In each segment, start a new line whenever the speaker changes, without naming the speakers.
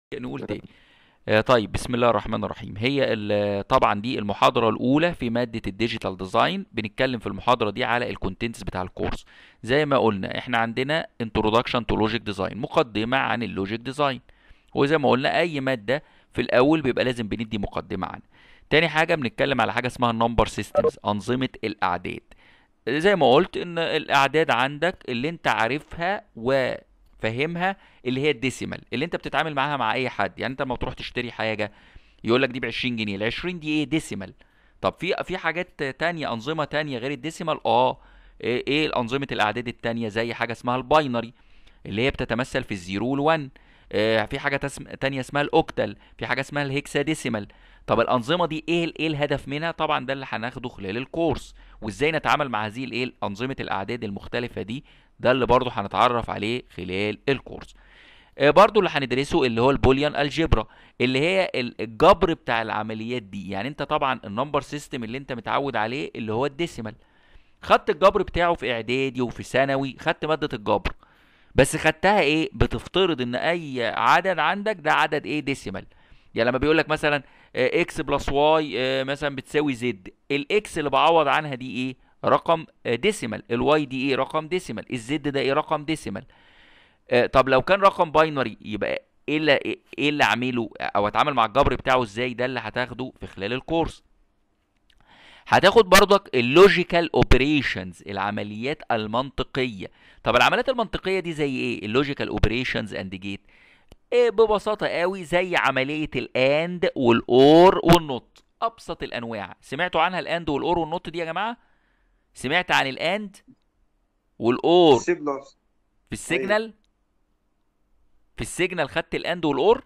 نقول تاني آه، طيب بسم الله الرحمن الرحيم هي ال- طبعا دي المحاضرة الأولى في مادة الديجيتال ديزاين بنتكلم في المحاضرة دي على الكونتنتس بتاع الكورس زي ما قلنا احنا عندنا introduction to logic design مقدمة عن اللوجيك ديزاين وزي ما قلنا أي مادة في الأول بيبقى لازم بندي مقدمة عنها تاني حاجة بنتكلم على حاجة اسمها النمبر سيستمز أنظمة الأعداد زي ما قلت ان الاعداد عندك اللي انت عارفها وفاهمها اللي هي الديسيمال اللي انت بتتعامل معاها مع اي حد يعني انت لما تروح تشتري حاجه يقول لك دي ب 20 جنيه ال 20 دي ايه ديسيمال طب في في حاجات تانية انظمه تانية غير الديسيمال اه ايه إيه انظمه الاعداد التانية زي حاجه اسمها الباينري اللي هي بتتمثل في الزيرو والوان آه، في حاجه تسم... تانية اسمها الاوكتال في حاجه اسمها الهكساديسيمال طب الانظمه دي ايه ايه الهدف منها طبعا ده اللي هناخده خلال الكورس وازاي نتعامل مع هذه الايه انظمه الاعداد المختلفه دي ده اللي برضه هنتعرف عليه خلال الكورس آه، برضو اللي هندرسه اللي هو البوليان الجبرا اللي هي ال- الجبر بتاع العمليات دي يعني انت طبعا النمبر سيستم اللي انت متعود عليه اللي هو الديسيمال خدت الجبر بتاعه في اعدادي وفي ثانوي خدت ماده الجبر بس خدتها ايه بتفترض ان اي عدد عندك ده عدد ايه ديسيمال يعني لما بيقول لك مثلا اكس بلس واي مثلا بتساوي زد الاكس اللي بعوض عنها دي ايه رقم ديسيمال الواي دي ايه رقم ديسيمال الزد ده ايه رقم ديسيمال آه، طب لو كان رقم باينري يبقى ايه اللي ايه اللي اعمله او اتعامل مع الجبر بتاعه ازاي ده اللي هتاخده في خلال الكورس هتاخد برضك اللوجيكال اوبريشنز العمليات المنطقيه طب العمليات المنطقيه دي زي ايه اللوجيكال اوبريشنز اند جيت إيه ببساطه قوي زي عمليه الاند والاور والنوت ابسط الانواع سمعتوا عنها الاند والاور والنوت دي يا جماعه سمعت عن الاند والاور
سي بلس
في السيجنال في السيجنال خدت الاند والاور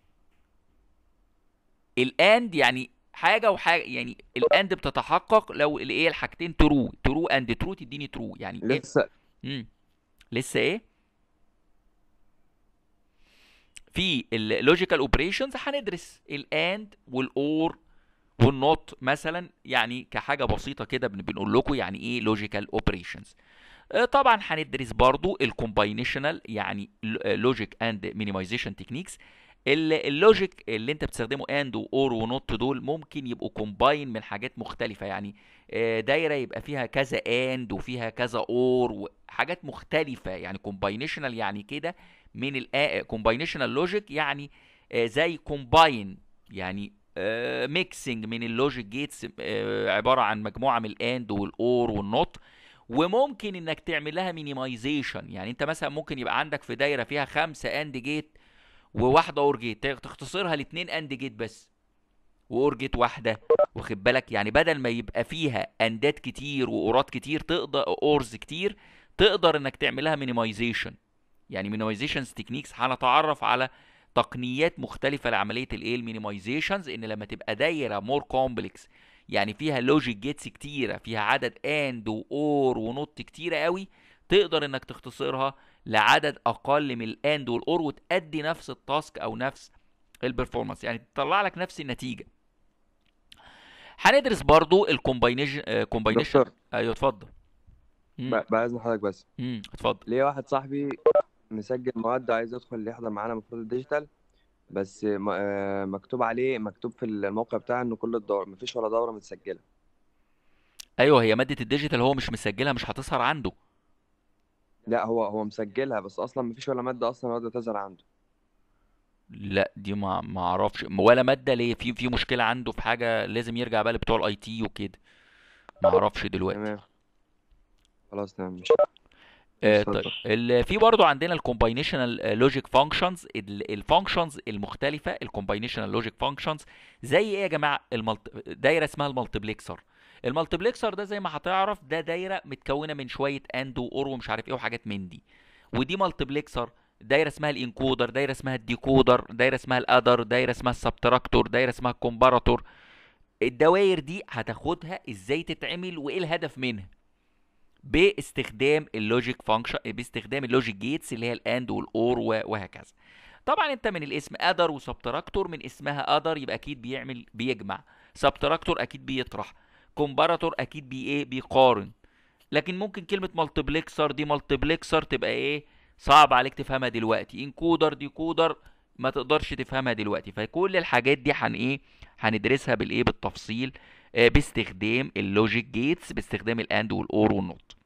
الاند يعني حاجه وحاجه يعني الاند بتتحقق لو الايه الحاجتين ترو ترو اند ترو تديني ترو يعني ايه
لسه
مم. لسه ايه في اللوجيكال اوبريشنز هندرس الاند والاور والنوت مثلا يعني كحاجه بسيطه كده بن- بنقول لكم يعني ايه لوجيكال اوبريشنز طبعا هندرس برضو الكومباينيشنال يعني لوجيك اند مينيمايزيشن تكنيكس اللوجيك اللي انت بتستخدمه اند واور ونوت دول ممكن يبقوا كومباين من حاجات مختلفه يعني آه، دايره يبقى فيها كذا اند وفيها كذا اور وحاجات مختلفه يعني كومباينيشنال يعني كده من الكومباينيشنال لوجيك يعني آه، زي كومباين يعني ميكسنج من اللوجيك جيتس عباره عن مجموعه من الاند والاور والنوت وممكن انك تعمل لها مينيمايزيشن يعني انت مثلا ممكن يبقى عندك في دايره فيها خمسة اند جيت وواحده اور جيت تختصرها لاتنين اند جيت بس واور جيت واحده واخد بالك يعني بدل ما يبقى فيها اندات كتير واورات كتير تقدر اورز كتير تقدر انك تعملها مينيمايزيشن يعني مينيمايزيشنز تكنيكس هنتعرف على تقنيات مختلفه لعمليه الايه المينيمايزيشنز ان لما تبقى دايره مور كومبلكس يعني فيها لوجيك جيتس كتيره فيها عدد اند واور ونوت كتيره قوي تقدر انك تختصرها لعدد اقل من الاند والاور وتأدي نفس التاسك او نفس البرفورمانس يعني تطلع لك نفس النتيجه هندرس برضو الكومباينيشن كومباينيشن
دكتور
ايوه اتفضل امم
ب- بعد اذن حضرتك بس
امم اتفضل
ليا واحد صاحبي مسجل مواد عايز يدخل يحضر معانا المفروض الديجيتال بس م- آه، مكتوب عليه مكتوب في الموقع بتاعه انه كل الدور مفيش ولا دورة متسجلة
ايوه هي ماده الديجيتال هو مش مسجلها مش هتظهر عنده
لا هو هو مسجلها بس اصلا مفيش ولا مادة اصلا راضية تظهر عنده
لا دي ما ما اعرفش ولا ماده ليه في في مشكله عنده في حاجه لازم يرجع بقى لبتوع الاي تي وكده ما اعرفش دلوقتي
تمام خلاص تمام مش
آه
مش
طيب
اتفضل
ال- في برضو عندنا الكومباينيشنال لوجيك فانكشنز الفانكشنز المختلفه الكومباينيشنال لوجيك فانكشنز زي ايه يا جماعه الملت... دايره اسمها المالتيبلكسر المالتيبلكسر ده زي ما هتعرف ده دايره متكونه من شويه اند واور ومش عارف ايه وحاجات من دي ودي مالتيبلكسر دايره اسمها الانكودر دايره اسمها الديكودر دايره اسمها الادر دايره اسمها السبتراكتور دايره اسمها الكومباراتور الدوائر دي هتاخدها ازاي تتعمل وايه الهدف منها باستخدام اللوجيك فانكشن باستخدام اللوجيك جيتس اللي هي الاند والاور و- وهكذا طبعا انت من الاسم ادر وسبتراكتور من اسمها ادر يبقى اكيد بيعمل بيجمع سبتراكتور اكيد بيطرح كومباراتور اكيد بي ايه بيقارن لكن ممكن كلمه مالتيبلكسر دي مالتيبلكسر تبقى ايه صعب عليك تفهمها دلوقتي انكودر ديكودر ما تقدرش تفهمها دلوقتي فكل الحاجات دي هن ايه هندرسها بالايه بالتفصيل آه، باستخدام اللوجيك جيتس باستخدام الاند والاور والنوت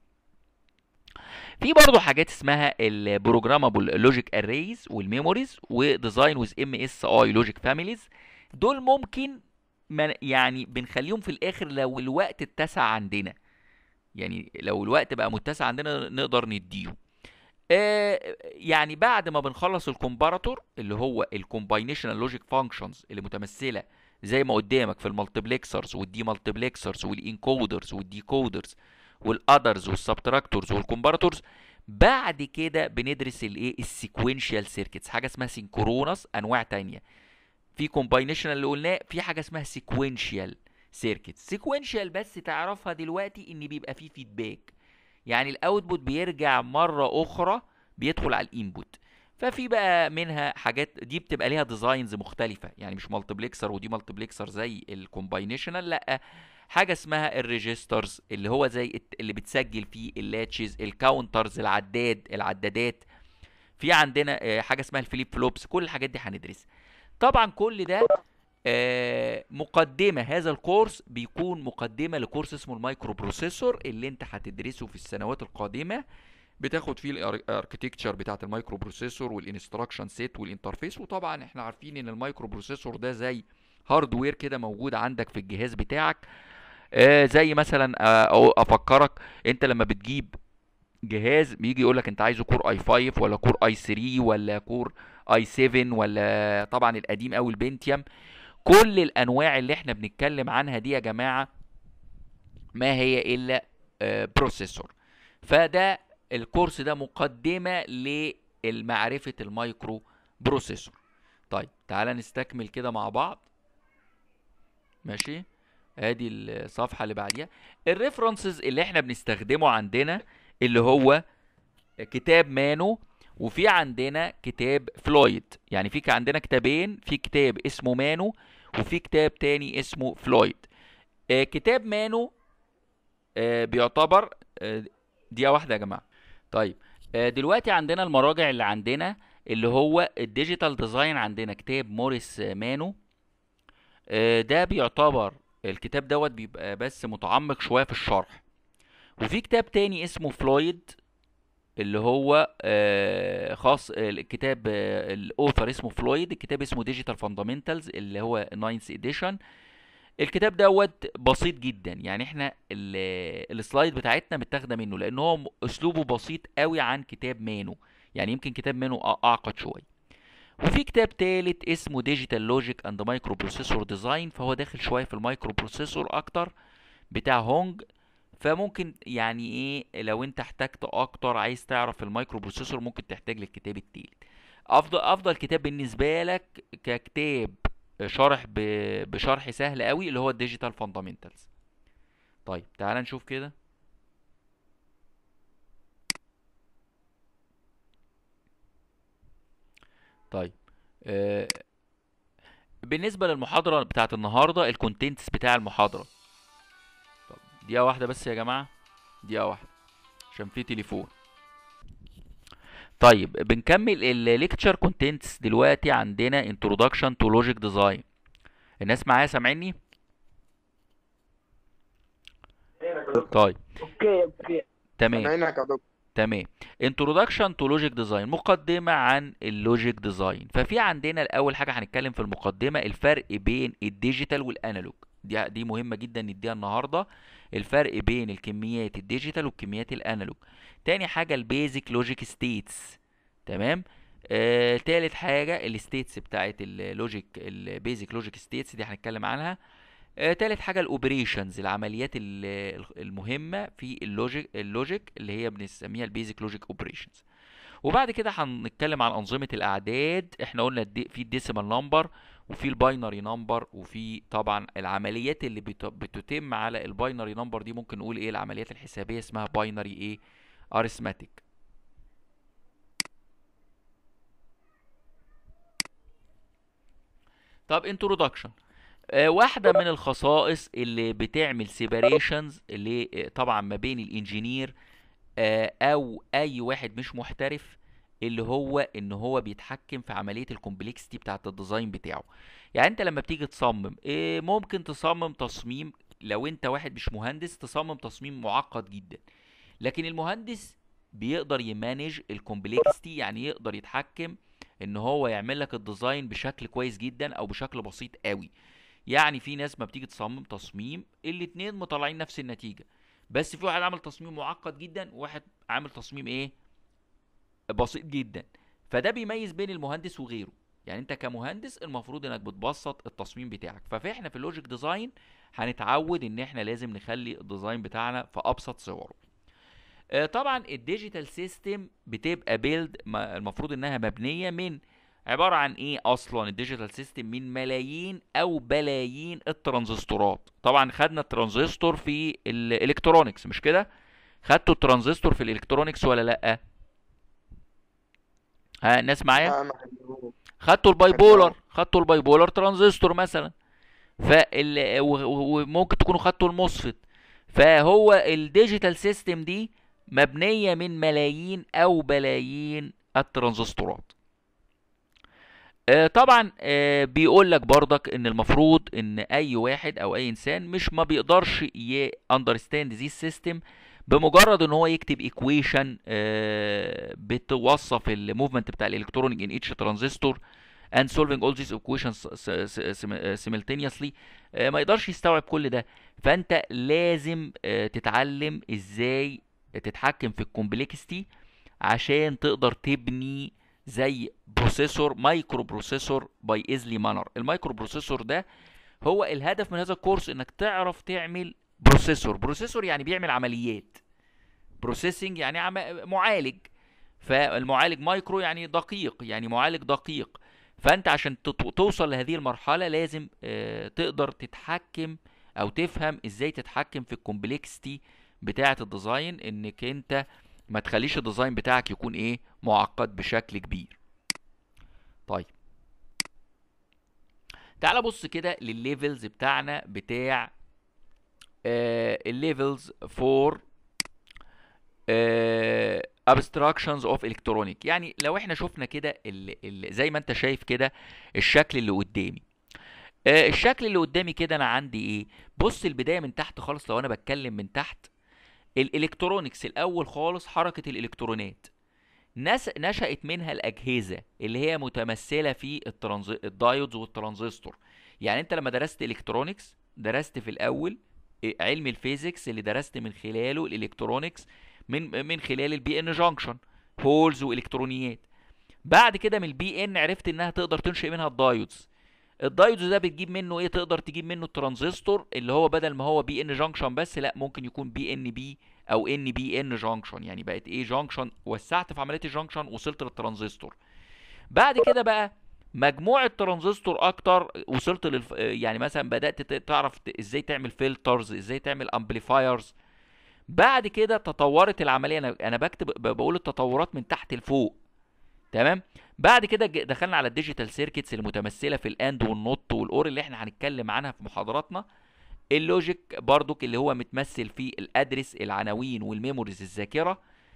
في برضه حاجات اسمها البروجرامابل لوجيك اريز والميموريز وديزاين ويز ام اس اي لوجيك فاميليز دول ممكن من يعني بنخليهم في الاخر لو الوقت اتسع عندنا يعني لو الوقت بقى متسع عندنا نقدر نديه آه، يعني بعد ما بنخلص الكومباراتور اللي هو الكومباينيشنال لوجيك فانكشنز اللي متمثله زي ما قدامك في المالتيبلكسرز والدي مالتيبلكسرز والانكودرز والديكودرز والادرز والسبتراكتورز والكومباراتورز بعد كده بندرس الايه السيكوينشال سيركتس حاجه اسمها سينكرونس انواع تانية في كومباينيشنال اللي قلناه في حاجه اسمها سيكوينشال سيركتس سيكوينشال بس تعرفها دلوقتي ان بيبقى فيه فيدباك يعني الاوتبوت بيرجع مره اخرى بيدخل على الانبوت ففي بقى منها حاجات دي بتبقى ليها ديزاينز مختلفه يعني مش مالتيبلكسر ودي مالتيبلكسر زي الكومباينيشنال لا حاجه اسمها الريجسترز اللي هو زي الت- اللي بتسجل فيه اللاتشز الكاونترز العداد العدادات في عندنا آه، حاجه اسمها الفليب فلوبس كل الحاجات دي هندرسها طبعا كل ده آه، مقدمه هذا الكورس بيكون مقدمه لكورس اسمه المايكرو بروسيسور اللي انت هتدرسه في السنوات القادمه بتاخد فيه الاركتكتشر بتاعت المايكرو بروسيسور والانستراكشن سيت والانترفيس وطبعا احنا عارفين ان المايكرو بروسيسور ده زي هاردوير كده موجود عندك في الجهاز بتاعك آه زي مثلا آه أو افكرك انت لما بتجيب جهاز بيجي يقول لك انت عايزه كور اي 5 ولا كور اي 3 ولا كور اي 7 ولا طبعا القديم قوي البنتيوم كل الانواع اللي احنا بنتكلم عنها دي يا جماعه ما هي الا آه، بروسيسور فده الكورس ده مقدمه لمعرفه المايكرو بروسيسور طيب تعالى نستكمل كده مع بعض ماشي ادي الصفحه اللي بعديها الريفرنسز اللي احنا بنستخدمه عندنا اللي هو كتاب مانو وفي عندنا كتاب فلويد يعني في عندنا كتابين في كتاب اسمه مانو وفي كتاب تاني اسمه فلويد آه كتاب مانو آه بيعتبر آه دقيقة واحدة يا جماعة طيب آه دلوقتي عندنا المراجع اللي عندنا اللي هو الديجيتال ديزاين عندنا كتاب موريس آه، مانو آه ده بيعتبر الكتاب دوت بيبقى بس متعمق شوية في الشرح وفي كتاب تاني اسمه فلويد اللي هو آه، خاص الكتاب آه، الاوثر اسمه فلويد الكتاب اسمه ديجيتال فاندامنتالز اللي هو 9 اديشن الكتاب دوت بسيط جدا يعني احنا ال- السلايد بتاعتنا متاخده منه لان هو م- اسلوبه بسيط قوي عن كتاب مانو يعني يمكن كتاب مانو أ- اعقد شويه وفي كتاب تالت اسمه ديجيتال لوجيك اند مايكرو بروسيسور ديزاين فهو داخل شويه في المايكرو بروسيسور اكتر بتاع هونج فممكن يعني ايه لو انت احتجت اكتر عايز تعرف المايكرو بروسيسور ممكن تحتاج للكتاب التالت افضل افضل كتاب بالنسبه لك ككتاب شرح ب... بشرح سهل قوي اللي هو الديجيتال فاندامنتالز طيب تعال نشوف كده طيب آه بالنسبه للمحاضره بتاعت النهارده الكونتنتس بتاع المحاضره طب دقيقه واحده بس يا جماعه دقيقه واحده عشان في تليفون طيب بنكمل الليكتشر كونتنتس دلوقتي عندنا introduction to logic design الناس معايا سامعيني طيب
اوكي اوكي
تمام
سامعينك يا دكتور
تمام introduction to logic design مقدمة عن اللوجيك ديزاين ففي عندنا الأول حاجة هنتكلم في المقدمة الفرق بين الديجيتال والأنالوج دي دي مهمة جدا نديها النهاردة الفرق بين الكميات الديجيتال والكميات الأنالوج تاني حاجة البيزك لوجيك ستيتس تمام آه، تالت حاجة الستيتس بتاعت اللوجيك البيزك لوجيك ستيتس دي هنتكلم عنها آه، تالت حاجة الاوبريشنز العمليات ال- المهمة في اللوجيك اللوجيك اللي هي بنسميها البيزك لوجيك اوبريشنز وبعد كده هنتكلم عن أنظمة الأعداد احنا قلنا الدي في الديسيمال نمبر وفي الباينري نمبر وفي طبعا العمليات اللي بت- بتتم على الباينري نمبر دي ممكن نقول ايه العمليات الحسابية اسمها باينري ايه ارثماتيك طب انترودكشن آه، واحدة من الخصائص اللي بتعمل سيباريشنز اللي آه، طبعا ما بين الانجينير آه، او اي واحد مش محترف اللي هو ان هو بيتحكم في عمليه الكومبلكسيتي بتاعه الديزاين بتاعه يعني انت لما بتيجي تصمم إيه ممكن تصمم تصميم لو انت واحد مش مهندس تصمم تصميم معقد جدا لكن المهندس بيقدر يمانج الكومبلكسيتي يعني يقدر يتحكم ان هو يعمل لك الديزاين بشكل كويس جدا او بشكل بسيط قوي يعني في ناس ما بتيجي تصمم تصميم الاتنين مطلعين نفس النتيجة بس في واحد عامل تصميم معقد جدا وواحد عامل تصميم ايه بسيط جدا فده بيميز بين المهندس وغيره يعني انت كمهندس المفروض انك بتبسط التصميم بتاعك فاحنا في اللوجيك ديزاين هنتعود ان احنا لازم نخلي الديزاين بتاعنا في ابسط صوره آه، طبعا الديجيتال سيستم بتبقى بيلد المفروض انها مبنيه من عباره عن ايه اصلا الديجيتال سيستم من ملايين او بلايين الترانزستورات طبعا خدنا الترانزستور في الالكترونكس مش كده خدتوا الترانزستور في الالكترونكس ولا لا ها الناس معايا
لا ما خدناهوش
خدتوا الباي
خدناه.
بولر خدتوا الباي بولر ترانزستور مثلا فال و- و- وممكن تكونوا خدتوا الموسفيت فهو الديجيتال سيستم دي مبنية من ملايين او بلايين الترانزستورات آه، طبعا آه، بيقول لك برضك ان المفروض ان اي واحد او اي انسان مش ما بيقدرش ي understand this system بمجرد ان هو يكتب equation آه، بتوصف الموفمنت بتاع الالكترونيك in each transistor and solving all these equations s- s- sim- simultaneously آه، ما يقدرش يستوعب كل ده فانت لازم آه، تتعلم ازاي تتحكم في الكومبلكستي عشان تقدر تبني زي بروسيسور مايكرو بروسيسور باي ايزلي مانر المايكرو بروسيسور ده هو الهدف من هذا الكورس انك تعرف تعمل بروسيسور بروسيسور يعني بيعمل عمليات بروسيسنج يعني عم... معالج فالمعالج مايكرو يعني دقيق يعني معالج دقيق فانت عشان تط- توصل لهذه المرحله لازم آه، تقدر تتحكم او تفهم ازاي تتحكم في الكومبلكسيتي بتاعه الديزاين انك انت ما تخليش الديزاين بتاعك يكون ايه معقد بشكل كبير طيب تعال بص كده للليفلز بتاعنا بتاع الليفلز فور abstractions of electronic يعني لو احنا شفنا كده ال- ال- زي ما انت شايف كده الشكل اللي قدامي آه، الشكل اللي قدامي كده انا عندي ايه بص البدايه من تحت خالص لو انا بتكلم من تحت الالكترونكس الاول خالص حركه الالكترونات نس... نشأت منها الأجهزة اللي هي متمثلة في الترانز... الدايودز والترانزستور يعني أنت لما درست إلكترونيكس درست في الأول إيه، علم الفيزيكس اللي درست من خلاله الإلكترونيكس من من خلال البي ان جانكشن هولز والإلكترونيات بعد كده من البي ان عرفت إنها تقدر تنشئ منها الدايودز الدايودز ده بتجيب منه ايه تقدر تجيب منه الترانزستور اللي هو بدل ما هو بي ان جانكشن بس لا ممكن يكون بي ان بي او ان بي ان جانكشن يعني بقت ايه جانكشن وسعت في عمليه الجانكشن وصلت للترانزستور بعد كده بقى مجموعه ترانزستور اكتر وصلت للف... يعني مثلا بدات ت- تعرف ت- ازاي تعمل فلترز ازاي تعمل امبليفايرز بعد كده تطورت العمليه انا انا بكتب ب- بقول التطورات من تحت لفوق تمام بعد كده ج- دخلنا على الديجيتال سيركتس المتمثله في الاند والنوت والاور اللي احنا هنتكلم عنها في محاضراتنا اللوجيك برضك اللي هو متمثل في الادرس العناوين والميموريز الذاكره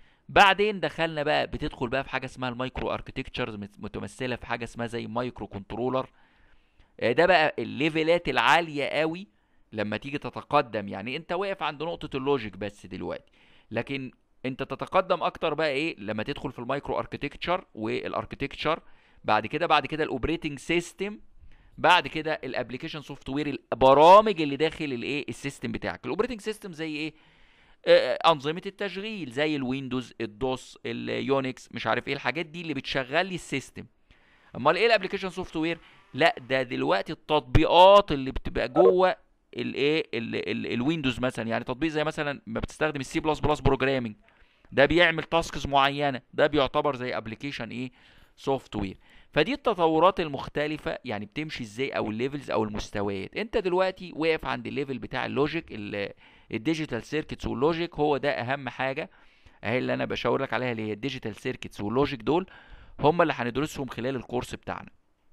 بعدين دخلنا بقى بتدخل بقى في حاجه اسمها المايكرو اركتكتشرز متمثله في حاجه اسمها زي مايكرو كنترولر آه، ده بقى الليفلات العاليه قوي لما تيجي تتقدم يعني انت واقف عند نقطه اللوجيك بس دلوقتي لكن انت تتقدم اكتر بقى ايه لما تدخل في المايكرو اركتكتشر والاركتكتشر بعد كده بعد كده الاوبريتنج سيستم بعد كده الابلكيشن سوفت وير البرامج اللي داخل الايه السيستم بتاعك الاوبريتنج سيستم زي ايه آه، انظمه التشغيل زي الويندوز الدوس اليونكس مش عارف ايه الحاجات دي اللي بتشغل لي السيستم امال ايه الابلكيشن سوفت وير لا ده دلوقتي التطبيقات اللي بتبقى جوه الايه ال- ال- الويندوز مثلا يعني تطبيق زي مثلا ما بتستخدم السي بلس بلس بروجرامنج ده بيعمل تاسكس معينه ده بيعتبر زي ابلكيشن ايه سوفت وير فدي التطورات المختلفه يعني بتمشي ازاي او الليفلز او المستويات انت دلوقتي واقف عند الليفل بتاع اللوجيك ال- الديجيتال سيركتس واللوجيك هو ده اهم حاجه اهي اللي انا بشاور لك عليها اللي هي الديجيتال سيركتس واللوجيك دول هم اللي هندرسهم خلال الكورس بتاعنا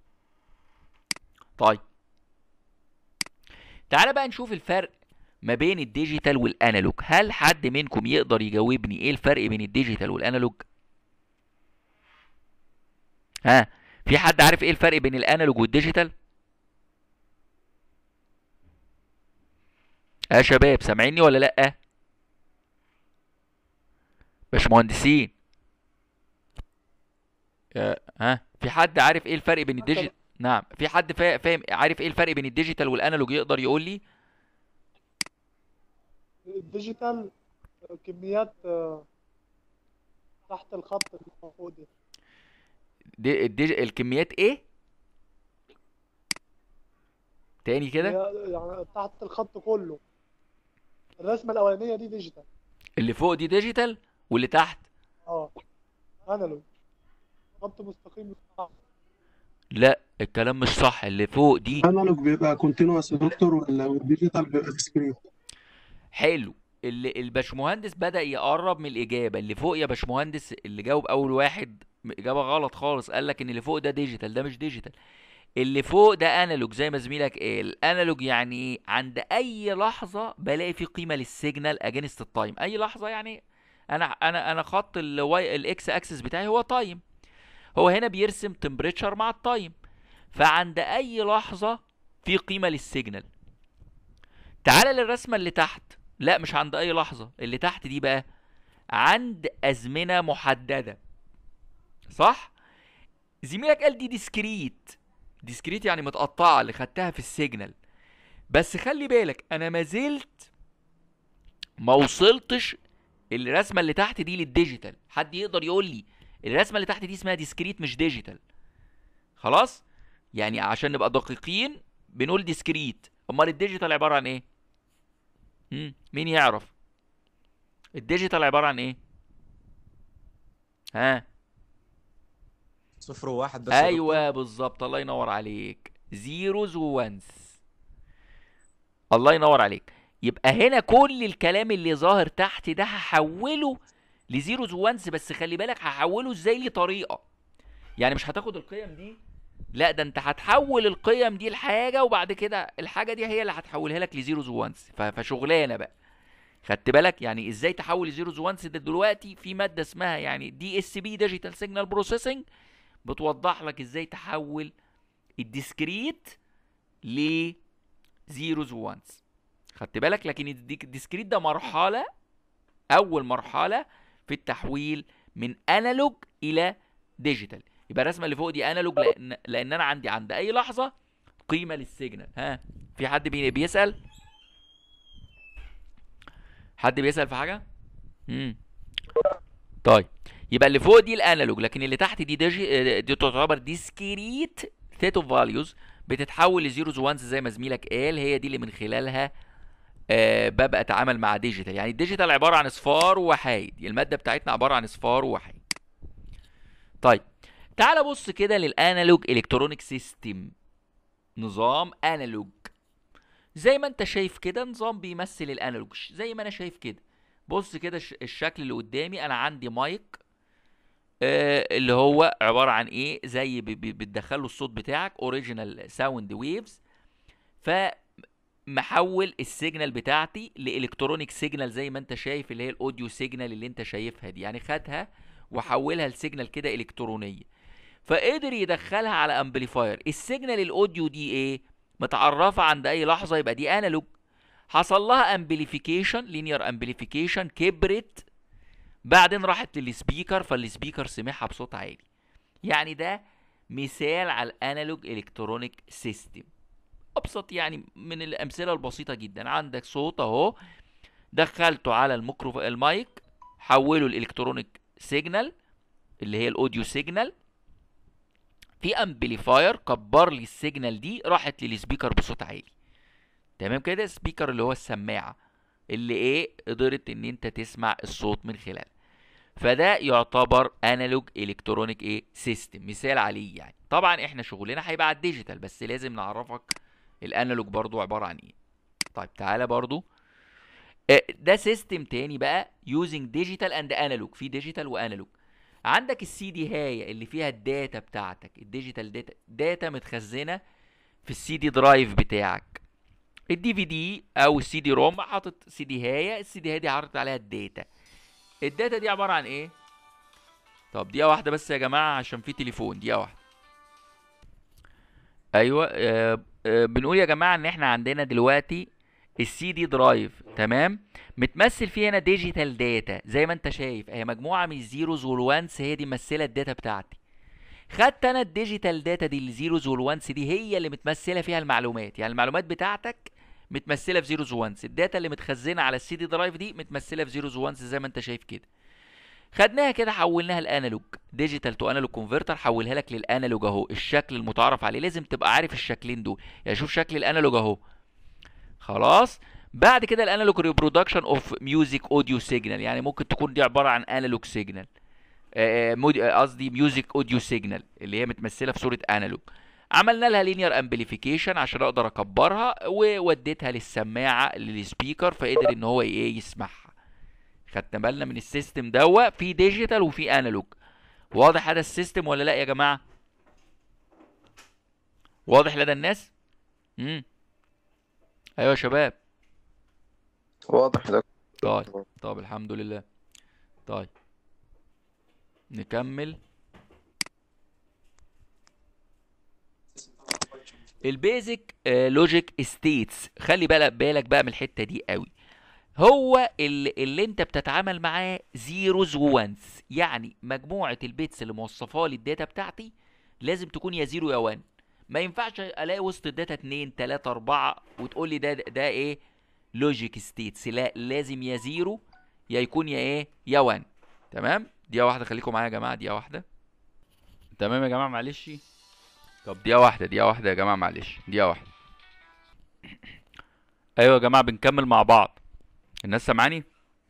طيب تعالى بقى نشوف الفرق ما بين الديجيتال والانالوج هل حد منكم يقدر يجاوبني ايه الفرق بين الديجيتال والانالوج ها في حد عارف ايه الفرق بين الانالوج والديجيتال يا شباب سامعيني ولا لا باشمهندسين يا- ها في حد عارف ايه الفرق بين الديجيتال نعم في حد فا- فاهم عارف ايه الفرق بين الديجيتال والانالوج يقدر يقول لي
الديجيتال كميات آه، تحت الخط اللي فوق دي
دي الديج... الكميات ايه تاني كده
هي يعني تحت الخط كله الرسمة الأولانية دي ديجيتال
اللي فوق دي ديجيتال واللي تحت
اه انالوج خط مستقيم مستقيم.
لا الكلام مش صح اللي فوق دي
الانالوج بيبقى كونتينوس يا دكتور ولا والديجيتال بيبقى ديسكريت
حلو اللي الباشمهندس بدأ يقرب من الإجابة اللي فوق يا باشمهندس اللي جاوب أول واحد م- إجابة غلط خالص قال لك إن اللي فوق ده ديجيتال ده مش ديجيتال اللي فوق ده انالوج زي ما زميلك قال انالوج يعني ايه عند اي لحظه بلاقي في قيمه للسيجنال اجينست التايم اي لحظه يعني انا انا انا خط الواي الاكس اكسس بتاعي هو تايم هو هنا بيرسم تمبريتشر مع التايم فعند اي لحظه في قيمه للسيجنال تعال للرسمه اللي تحت لا مش عند اي لحظه اللي تحت دي بقى عند ازمنه محدده صح زميلك قال دي ديسكريت ديسكريت يعني متقطعه اللي خدتها في السيجنال بس خلي بالك انا ما زلت ما وصلتش الرسمه اللي تحت دي للديجيتال حد يقدر يقول لي الرسمه اللي تحت دي اسمها ديسكريت مش ديجيتال خلاص يعني عشان نبقى دقيقين بنقول ديسكريت امال الديجيتال عباره عن ايه مم. مين يعرف الديجيتال عباره عن ايه ها
صفر وواحد بس يا دكتور.
ايوه بالظبط الله ينور عليك زيروز وونز الله ينور عليك يبقى هنا كل الكلام اللي ظاهر تحت ده هحوله لزيروز وونز بس خلي بالك هحوله ازاي لطريقه يعني مش هتاخد القيم دي لا ده انت هتحول القيم دي لحاجه وبعد كده الحاجه دي هي اللي هتحولها لك لزيروز وونز ف- فشغلانه بقى خدت بالك يعني ازاي تحول زيروز وونز ده دلوقتي في ماده اسمها يعني دي اس بي ديجيتال سيجنال بروسيسنج بتوضح لك ازاي تحول الديسكريت ل زيروز وانز خدت بالك لكن الديك- الديسكريت ده مرحله اول مرحله في التحويل من انالوج الى ديجيتال يبقى الرسمه اللي فوق دي انالوج لان لان انا عندي عند اي لحظه قيمه للسيجنال ها في حد بي- بيسال حد بيسال في حاجه امم طيب يبقى اللي فوق دي الانالوج لكن اللي تحت دي ديجي دي تعتبر ديسكريت ثيت اوف فاليوز بتتحول لزيروز وانز زي ما زميلك قال هي دي اللي من خلالها آه ببقى اتعامل مع ديجيتال يعني الديجيتال عباره عن اصفار وحايد الماده بتاعتنا عباره عن اصفار وحايد طيب تعال بص كده للانالوج الكترونيك سيستم نظام انالوج زي ما انت شايف كده نظام بيمثل الانالوج زي ما انا شايف كده بص كده الش- الشكل اللي قدامي انا عندي مايك آه اللي هو عباره عن ايه زي ب- ب- بتدخله الصوت بتاعك اوريجينال ساوند ويفز فمحول السيجنال بتاعتي لالكترونيك سيجنال زي ما انت شايف اللي هي الاوديو سيجنال اللي انت شايفها دي يعني خدها وحولها لسيجنال كده الكترونيه فقدر يدخلها على امبليفاير السيجنال الاوديو دي ايه متعرفه عند اي لحظه يبقى دي انالوج حصل لها امبليفيكيشن لينير امبليفيكيشن كبرت بعدين راحت للسبيكر فالسبيكر سمعها بصوت عالي يعني ده مثال على الانالوج الكترونيك سيستم ابسط يعني من الامثله البسيطه جدا عندك صوت اهو دخلته على الميكروف المايك حوله الالكترونيك سيجنال اللي هي الاوديو سيجنال في امبليفاير كبر لي السيجنال دي راحت للسبيكر بصوت عالي تمام كده سبيكر اللي هو السماعه اللي ايه قدرت ان انت تسمع الصوت من خلاله فده يعتبر انالوج الكترونيك ايه سيستم مثال عليه يعني طبعا احنا شغلنا هيبقى على الديجيتال بس لازم نعرفك الانالوج برضو عباره عن ايه طيب تعالى برضو آه، ده سيستم تاني بقى يوزنج ديجيتال اند انالوج في ديجيتال وانالوج عندك السي دي هاي اللي فيها الداتا بتاعتك الديجيتال داتا داتا متخزنه في السي دي درايف بتاعك الدي في دي او السي دي روم حاطط سي دي هاية السي دي هاية دي حاطط عليها الداتا الداتا دي عباره عن ايه طب دقيقة واحدة بس يا جماعة عشان في تليفون دقيقة واحدة ايوه آه آه بنقول يا جماعة ان احنا عندنا دلوقتي السي دي درايف تمام متمثل فيه هنا ديجيتال داتا زي ما انت شايف هي مجموعة من الزيروز والوانس هي دي ممثلة الداتا بتاعتي خدت انا الديجيتال داتا دي الزيروز والوانس دي هي اللي متمثلة فيها المعلومات يعني المعلومات بتاعتك متمثلة في زيروز وانس الداتا اللي متخزنة على السي دي درايف دي متمثلة في زيروز وانس زي ما انت شايف كده خدناها كده حولناها لانالوج ديجيتال تو انالوج كونفرتر حولها لك للانالوج اهو الشكل المتعارف عليه لازم تبقى عارف الشكلين دول يعني شوف شكل الانالوج اهو خلاص بعد كده الانالوج ريبرودكشن اوف ميوزك اوديو سيجنال يعني ممكن تكون دي عباره عن انالوج سيجنال قصدي ميوزك اوديو سيجنال اللي هي متمثله في صوره انالوج عملنا لها لينير امبليفيكيشن عشان اقدر اكبرها ووديتها للسماعه للسبيكر فقدر ان هو ايه يسمعها خدنا بالنا من السيستم دوا في ديجيتال وفي انالوج واضح هذا السيستم ولا لا يا جماعه واضح لدى الناس امم ايوه يا شباب
واضح ده
طيب طب الحمد لله طيب نكمل البيزك لوجيك ستيتس خلي بالك بالك بقى من الحته دي قوي هو اللي, اللي انت بتتعامل معاه زيروز وانز يعني مجموعه البيتس اللي موصفه لي الداتا بتاعتي لازم تكون يا زيرو يا وان ما ينفعش الاقي وسط الداتا 2 3 4 وتقول لي ده ده ايه لوجيك ستيتس لا لازم يا زيرو يا يكون يا ايه يا 1 تمام دقيقه واحده خليكم معايا يا جماعه دقيقه واحده تمام يا جماعه معلش طب دقيقه واحده دقيقه واحده يا جماعه معلش دقيقه واحده ايوه يا جماعه بنكمل مع بعض الناس سامعاني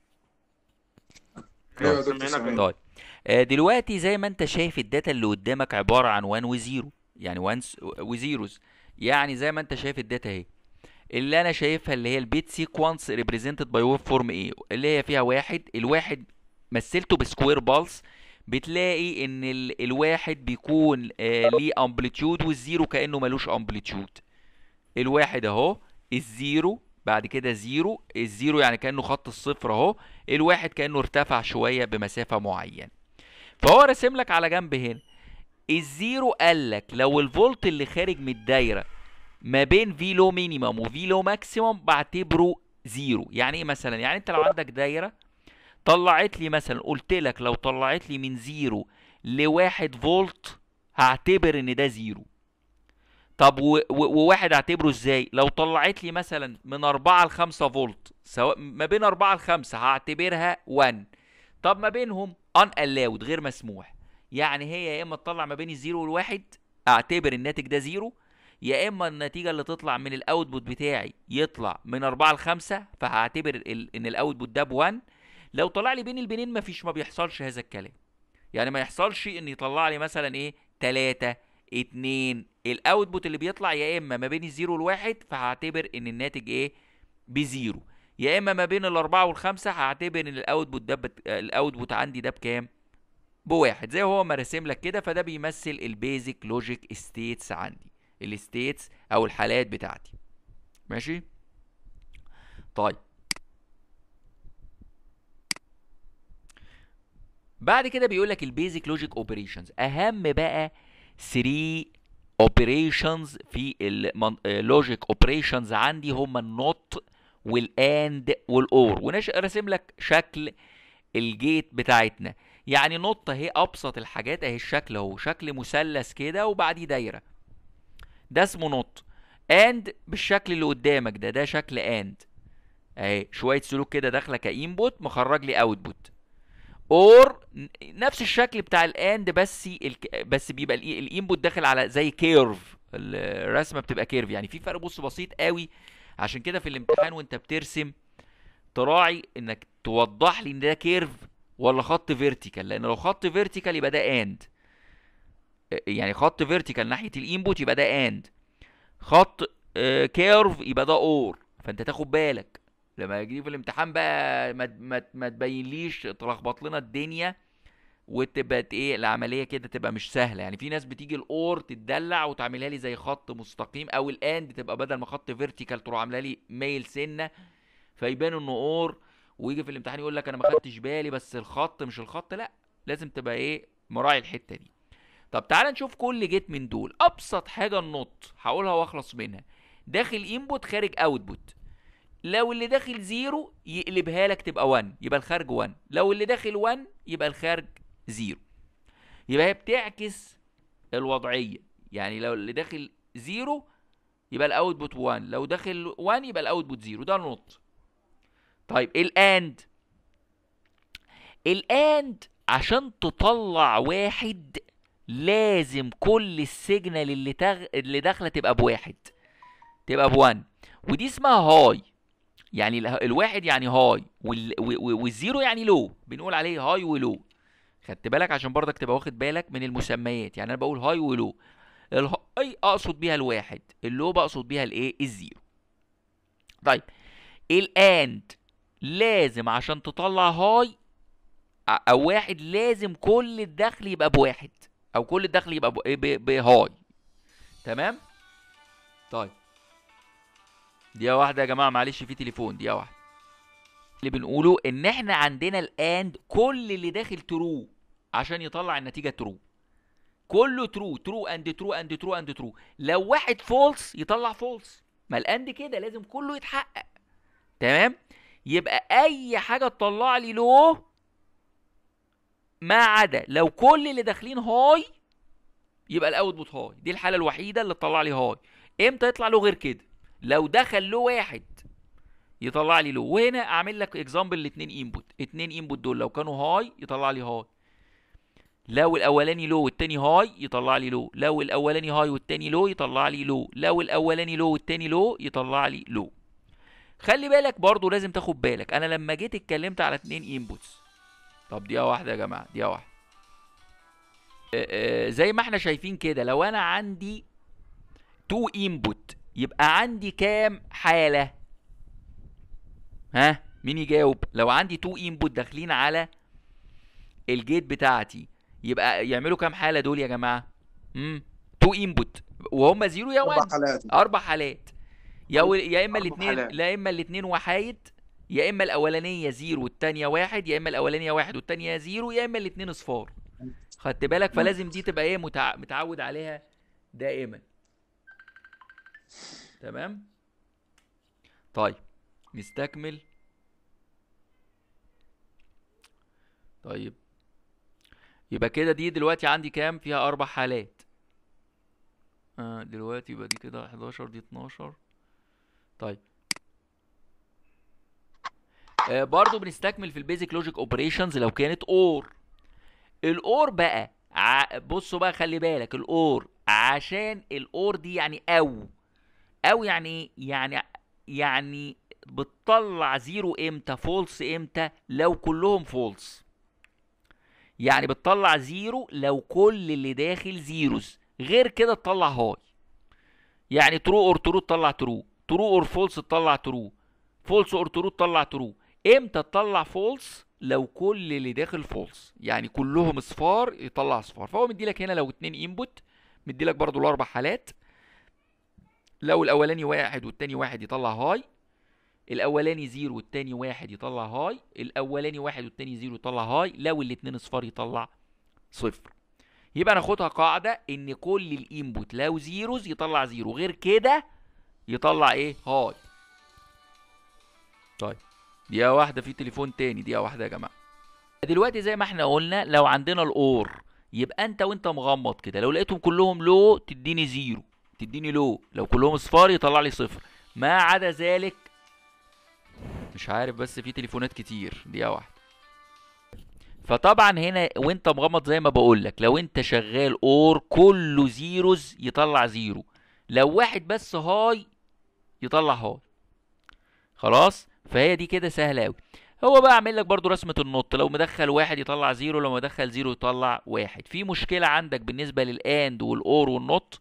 ايوه يا دكتور سامعين.
طيب آه، دلوقتي زي ما انت شايف الداتا اللي قدامك عباره عن 1 وزيرو يعني 1 وزيروز يعني زي ما انت شايف الداتا اهي اللي انا شايفها اللي هي البيت سيكونس ريبريزنتد باي ويب فورم ايه اللي هي فيها واحد الواحد مثلته بسكوير بالس بتلاقي ان ال... الواحد بيكون آه ليه امبليتيود والزيرو كانه ملوش امبليتيود الواحد اهو الزيرو بعد كده زيرو الزيرو يعني كانه خط الصفر اهو الواحد كانه ارتفع شويه بمسافه معينه فهو راسم لك على جنب هنا الزيرو قال لك لو الفولت اللي خارج من الدايره ما بين في لو مينيمم وفي لو ماكسيمم بعتبره زيرو يعني ايه مثلا يعني انت لو عندك دايره طلعت لي مثلا قلت لك لو طلعت لي من زيرو لواحد فولت هعتبر ان ده زيرو طب و- و- وواحد اعتبره ازاي لو طلعت لي مثلا من 4 ل 5 فولت سواء ما بين 4 ل 5 هعتبرها 1 طب ما بينهم ان allowed غير مسموح يعني هي يا اما تطلع ما بين الزيرو والواحد اعتبر الناتج ده زيرو يا اما النتيجه اللي تطلع من الاوتبوت بتاعي يطلع من 4 ل 5 فهعتبر ال- ان الاوتبوت ده ب1 لو طلع لي بين البنين مفيش ما بيحصلش هذا الكلام يعني ما يحصلش ان يطلع لي مثلا ايه 3 2 الاوتبوت اللي بيطلع يا اما ما بين الزيرو والواحد فهعتبر ان الناتج ايه بزيرو يا اما ما بين الاربعه والخمسه هعتبر ان الاوتبوت ده بت... الاوتبوت عندي ده بكام بواحد زي هو ما راسم لك كده فده بيمثل البيزك لوجيك ستيتس عندي الستيتس او الحالات بتاعتي ماشي طيب بعد كده بيقول لك البيزك لوجيك اوبريشنز اهم بقى 3 اوبريشنز في اللوجيك اوبريشنز عندي هم النوت والاند والاور وراسم لك شكل الجيت بتاعتنا يعني نوت اهي ابسط الحاجات اهي الشكل اهو شكل مثلث كده وبعديه دايره ده اسمه نوت اند بالشكل اللي قدامك ده ده شكل اند اهي شويه سلوك كده داخله كانبوت مخرج لي اوتبوت اور نفس الشكل بتاع الاند بس الك... بس بيبقى الانبوت داخل على زي كيرف الرسمه بتبقى كيرف يعني في فرق بص بسيط قوي عشان كده في الامتحان وانت بترسم تراعي انك توضح لي ان ده كيرف ولا خط فيرتيكال لان لو خط فيرتيكال يبقى ده اند يعني خط فيرتيكال ناحيه الانبوت يبقى ده اند خط كيرف يبقى ده اور فانت تاخد بالك لما يجي في الامتحان بقى ما ما, ما تبينليش تلخبط لنا الدنيا وتبقى ايه العمليه كده تبقى مش سهله يعني في ناس بتيجي الاور تتدلع وتعملها لي زي خط مستقيم او الاند تبقى بدل ما خط فيرتيكال تروح عاملها لي ميل سنه فيبان انه اور ويجي في الامتحان يقول لك انا ما خدتش بالي بس الخط مش الخط لا لازم تبقى ايه مراعي الحته دي طب تعال نشوف كل جيت من دول ابسط حاجه النط هقولها واخلص منها داخل انبوت خارج اوتبوت لو اللي داخل زيرو يقلبها لك تبقى 1 يبقى الخارج 1 لو اللي داخل 1 يبقى الخارج زيرو يبقى هي بتعكس الوضعيه يعني لو اللي داخل زيرو يبقى الاوتبوت 1 لو داخل 1 يبقى الاوتبوت زيرو ده النط طيب الاند الاند عشان تطلع واحد لازم كل السيجنال اللي تغ... اللي داخله تبقى بواحد تبقى بوان ودي اسمها هاي يعني ال- الواحد يعني هاي وال... و- و- والزيرو يعني لو بنقول عليه هاي ولو خدت بالك عشان برضك تبقى واخد بالك من المسميات يعني انا بقول هاي ولو الهاي اقصد بيها الواحد اللو بقصد بيها الايه الزيرو طيب الاند لازم عشان تطلع هاي ع- او واحد لازم كل الدخل يبقى بواحد او كل الدخل يبقى ب- ب- بهاي تمام طيب دقيقة واحدة يا جماعة معلش في تليفون دقيقة واحدة اللي بنقوله ان احنا عندنا الاند كل اللي داخل ترو عشان يطلع النتيجة ترو كله ترو ترو اند ترو اند ترو اند ترو لو واحد فولس يطلع فولس ما الاند كده لازم كله يتحقق تمام يبقى اي حاجة تطلع لي لو ما عدا لو كل اللي داخلين هاي يبقى الاوتبوت هاي دي الحاله الوحيده اللي تطلع لي هاي امتى يطلع له غير كده لو دخل له واحد يطلع لي له وهنا اعمل لك اكزامبل لاتنين انبوت اتنين انبوت دول لو كانوا هاي يطلع لي هاي لو الاولاني لو والتاني هاي يطلع لي لو لو الاولاني هاي والتاني لو يطلع لي لو لو الاولاني لو والتاني لو يطلع لي لو خلي بالك برضو لازم تاخد بالك انا لما جيت اتكلمت على اتنين انبوتس طب دقيقة واحدة يا جماعة دقيقة واحدة آه، آه، زي ما احنا شايفين كده لو انا عندي تو انبوت يبقى عندي كام حالة ها مين يجاوب لو عندي تو انبوت داخلين على الجيت بتاعتي يبقى يعملوا كام حالة دول يا جماعة امم تو انبوت وهم زيرو يا
اربع
وان
حالات
اربع حالات يا و... يا اما
أربع
الاثنين
حالات.
لا اما الاثنين وحايد يا اما الاولانيه زيرو والتانيه واحد يا اما الاولانيه واحد والتانيه زيرو يا اما الاثنين اصفار خدت بالك فلازم دي تبقى ايه متع... متعود عليها دائما تمام طيب نستكمل طيب يبقى كده دي دلوقتي عندي كام فيها اربع حالات آه دلوقتي يبقى دي كده 11 دي 12 طيب آه برضو بنستكمل في البيزك لوجيك اوبريشنز لو كانت اور الاور بقى ع... بصوا بقى خلي بالك الاور عشان الاور دي يعني او او يعني ايه يعني يعني بتطلع زيرو امتى فولس امتى لو كلهم فولس يعني بتطلع زيرو لو كل اللي داخل زيروز غير كده تطلع هاي يعني ترو اور ترو تطلع ترو ترو اور فولس تطلع ترو فولس اور ترو تطلع ترو امتى تطلع فولس لو كل اللي داخل فولس يعني كلهم اصفار يطلع اصفار فهو مديلك هنا لو اتنين انبوت مديلك برضو الاربع حالات لو الاولاني واحد والتاني واحد يطلع هاي الاولاني زيرو والتاني واحد يطلع هاي الاولاني واحد والتاني زيرو يطلع هاي لو الاتنين اصفار يطلع صفر يبقى ناخدها قاعدة ان كل الانبوت لو زيروز يطلع زيرو غير كده يطلع ايه هاي طيب دقيقة واحدة في تليفون تاني دقيقة واحدة يا جماعة دلوقتي زي ما احنا قلنا لو عندنا الاور يبقى انت وانت مغمض كده لو لقيتهم كلهم لو تديني زيرو تديني لو لو كلهم اصفار يطلع لي صفر ما عدا ذلك مش عارف بس في تليفونات كتير دقيقة واحدة فطبعا هنا وانت مغمض زي ما بقول لك لو انت شغال اور كله زيروز يطلع زيرو لو واحد بس هاي يطلع هاي خلاص فهي دي كده سهله قوي هو بقى اعمل لك برضو رسمه النط لو مدخل واحد يطلع زيرو لو مدخل زيرو يطلع واحد في مشكله عندك بالنسبه للاند والاور والنط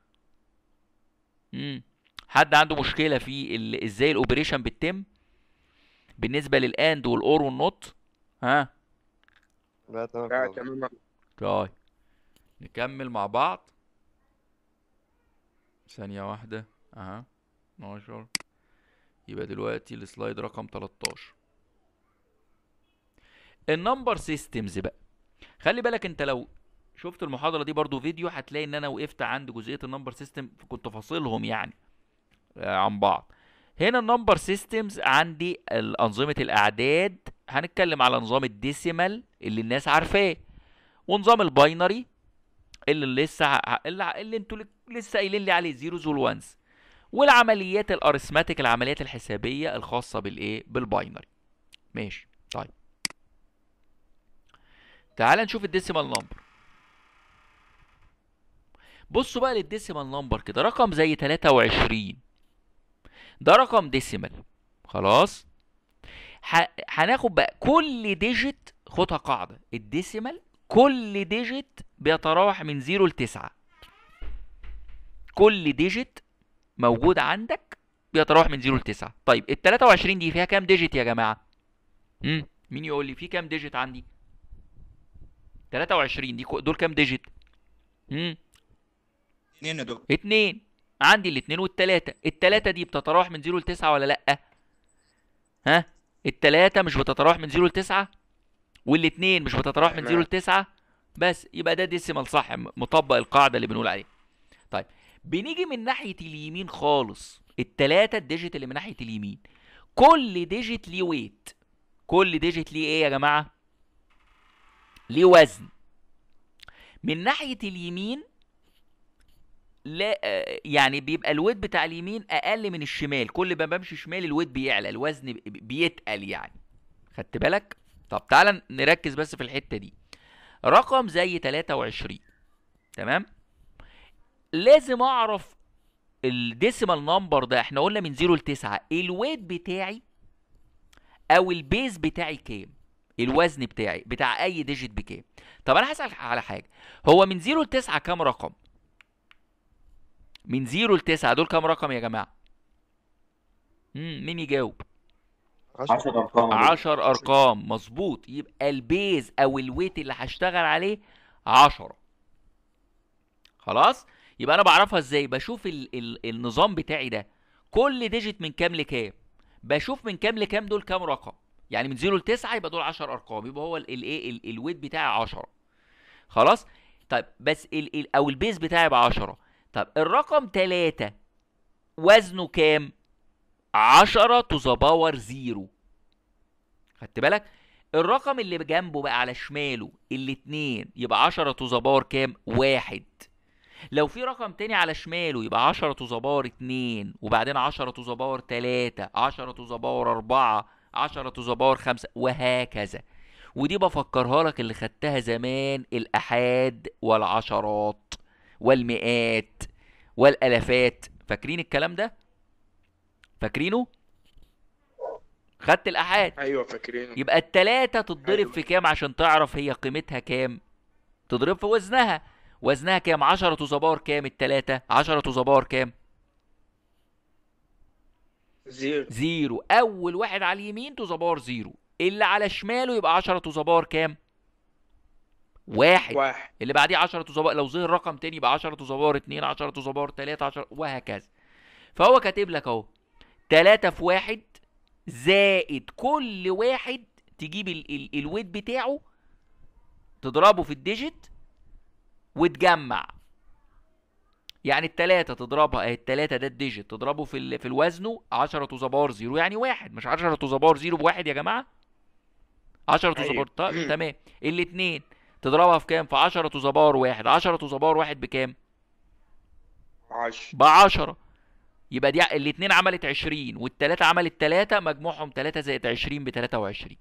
امم حد عنده مشكله في ال... ازاي الاوبريشن بتتم بالنسبه للاند والاور والنط ها
لا تمام
لا
خلاص.
تمام
طيب نكمل مع بعض ثانية واحدة اها 12 يبقى دلوقتي السلايد رقم 13 النمبر سيستمز بقى خلي بالك انت لو شفت المحاضره دي برضو فيديو هتلاقي ان انا وقفت عند جزئيه النمبر سيستم كنت فاصلهم يعني آه، عن بعض هنا النمبر سيستمز عندي انظمه الاعداد هنتكلم على نظام الديسيمال اللي الناس عارفاه ونظام الباينري اللي لسه ع- اللي, ع- اللي انتوا لك- لسه قايلين لي عليه الزيروز والوانز والعمليات الارثماتيك العمليات الحسابيه الخاصه بالايه بالباينري ماشي طيب تعال نشوف الديسيمال نمبر بصوا بقى للديسيمال نمبر كده رقم زي 23 ده رقم ديسيمال خلاص ح- هناخد بقى كل ديجيت خدها قاعده الديسيمال كل ديجيت بيتراوح من 0 ل 9 كل ديجيت موجود عندك بيتراوح من 0 ل 9 طيب ال 23 دي فيها كام ديجيت يا جماعه امم مين يقول لي في كام ديجيت عندي 23 دي كو- دول كام ديجيت امم
اتنين يا دكتور
اتنين عندي الاتنين والتلاتة التلاتة دي بتتراوح من زيرو لتسعة ولا لأ ها التلاتة مش بتتراوح من زيرو لتسعة والاتنين مش بتتراوح من زيرو
تمام.
لتسعة بس يبقى ده ديسيمال صح م- مطبق القاعدة اللي بنقول عليها طيب بنيجي من ناحية اليمين خالص التلاتة الديجيت اللي من ناحية اليمين كل ديجيت ليه ويت كل ديجيت ليه ايه يا جماعة ليه وزن من ناحية اليمين لا آه، يعني بيبقى الويت بتاع اليمين اقل من الشمال كل ما بمشي شمال الويت بيعلى الوزن بي- بيتقل يعني خدت بالك طب تعالى نركز بس في الحتة دي رقم زي 23 تمام لازم اعرف الديسيمال نمبر ده احنا قلنا من 0 ل 9 الويت بتاعي او البيز بتاعي كام الوزن بتاعي بتاع اي ديجيت بكام طب انا هسأل على حاجة هو من 0 ل 9 كام رقم من 0 ل 9 دول كام رقم يا جماعه مم مين يجاوب
10
ارقام
10 ارقام مظبوط يبقى البيز او الويت اللي هشتغل عليه 10 خلاص يبقى انا بعرفها ازاي بشوف ال ال النظام بتاعي ده كل ديجيت من كام لكام بشوف من كام لكام دول كام رقم يعني من 0 ل 9 يبقى دول 10 ارقام يبقى هو الايه ال- الويت بتاعي 10 خلاص طيب بس ال ال او البيز بتاعي ب 10 طب الرقم 3 وزنه كام 10 تو ذا باور 0 خدت بالك الرقم اللي جنبه بقى على شماله الاتنين يبقى 10 تو ذا باور كام واحد لو في رقم تاني على شماله يبقى 10 تو ذا باور 2 وبعدين 10 تو ذا باور 3 10 تو ذا باور 4 10 تو ذا باور 5 وهكذا ودي بفكرها لك اللي خدتها زمان الأحاد والعشرات والمئات والالافات فاكرين الكلام ده فاكرينه خدت الاحاد
ايوه فاكرين
يبقى التلاتة تتضرب
أيوة.
في كام عشان تعرف هي قيمتها كام تضرب في وزنها وزنها كام 10 تو ذا باور كام التلاتة 10 تو ذا باور كام
زيرو
زيرو اول واحد على اليمين تو ذا باور زيرو اللي على شماله يبقى 10 تو ذا باور كام واحد
واحد
اللي بعديه 10 تو ذا باور لو ظهر رقم تاني يبقى 10 تو ذا باور 2 10 تو ذا باور 3 10 وهكذا فهو كاتب لك اهو 3 في واحد زائد كل واحد تجيب ال ال الويت بتاعه تضربه في الديجيت وتجمع يعني التلاتة تضربها اهي التلاتة ده الديجيت تضربه في ال في الوزنه 10 تو ذا باور 0 يعني واحد مش 10 تو ذا باور 0 بواحد يا جماعة 10 تو ذا
أيوة.
باور طيب تمام الاتنين تضربها في كام في 10 تو ذا باور واحد 10 تو ذا باور واحد بكام
عشرة
ب 10 يبقى دي الاتنين عملت 20 والتلاتة عملت 3 مجموعهم 3 زائد 20 ب 23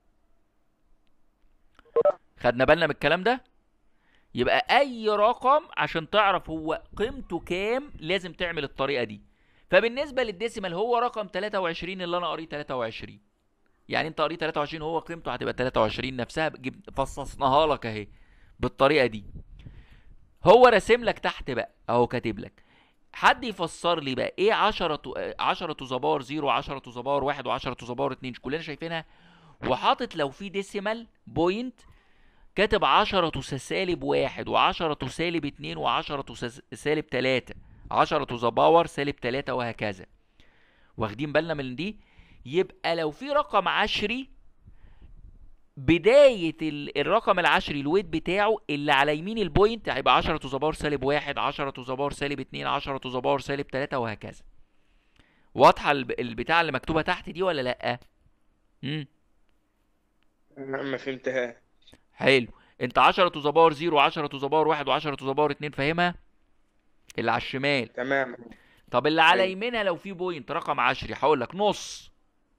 خدنا بالنا من الكلام ده يبقى اي رقم عشان تعرف هو قيمته كام لازم تعمل الطريقه دي فبالنسبه للديسيمال هو رقم 23 اللي انا قاريه 23 يعني انت قاريه 23 هو قيمته هتبقى 23 نفسها جب- فصصناها لك اهي بالطريقه دي هو راسم لك تحت بقى اهو كاتب لك حد يفسر لي بقى ايه 10 تو 10 تو ذا باور 0 10 تو ذا باور 1 و10 تو ذا باور 2 كلنا شايفينها وحاطط لو في ديسيمال بوينت كاتب 10 تو سالب 1 و10 تو سالب 2 و10 تو سالب 3 10 تو ذا باور سالب 3 وهكذا واخدين بالنا من دي يبقى لو في رقم عشري بداية ال- الرقم العشري الويت بتاعه اللي على يمين البوينت هيبقى 10 تو ذا باور سالب 1 10 تو ذا باور سالب 2 10 تو ذا باور سالب 3 وهكذا واضحة الب- البتاع اللي مكتوبة تحت دي ولا لأ؟ امم
ما فهمتها
حلو انت 10 تو ذا باور 0 10 تو ذا باور 1 و10 تو ذا باور 2 فاهمها؟ اللي على الشمال
تمام
طب اللي على
أيوة.
يمينها لو في بوينت رقم عشري هقول لك نص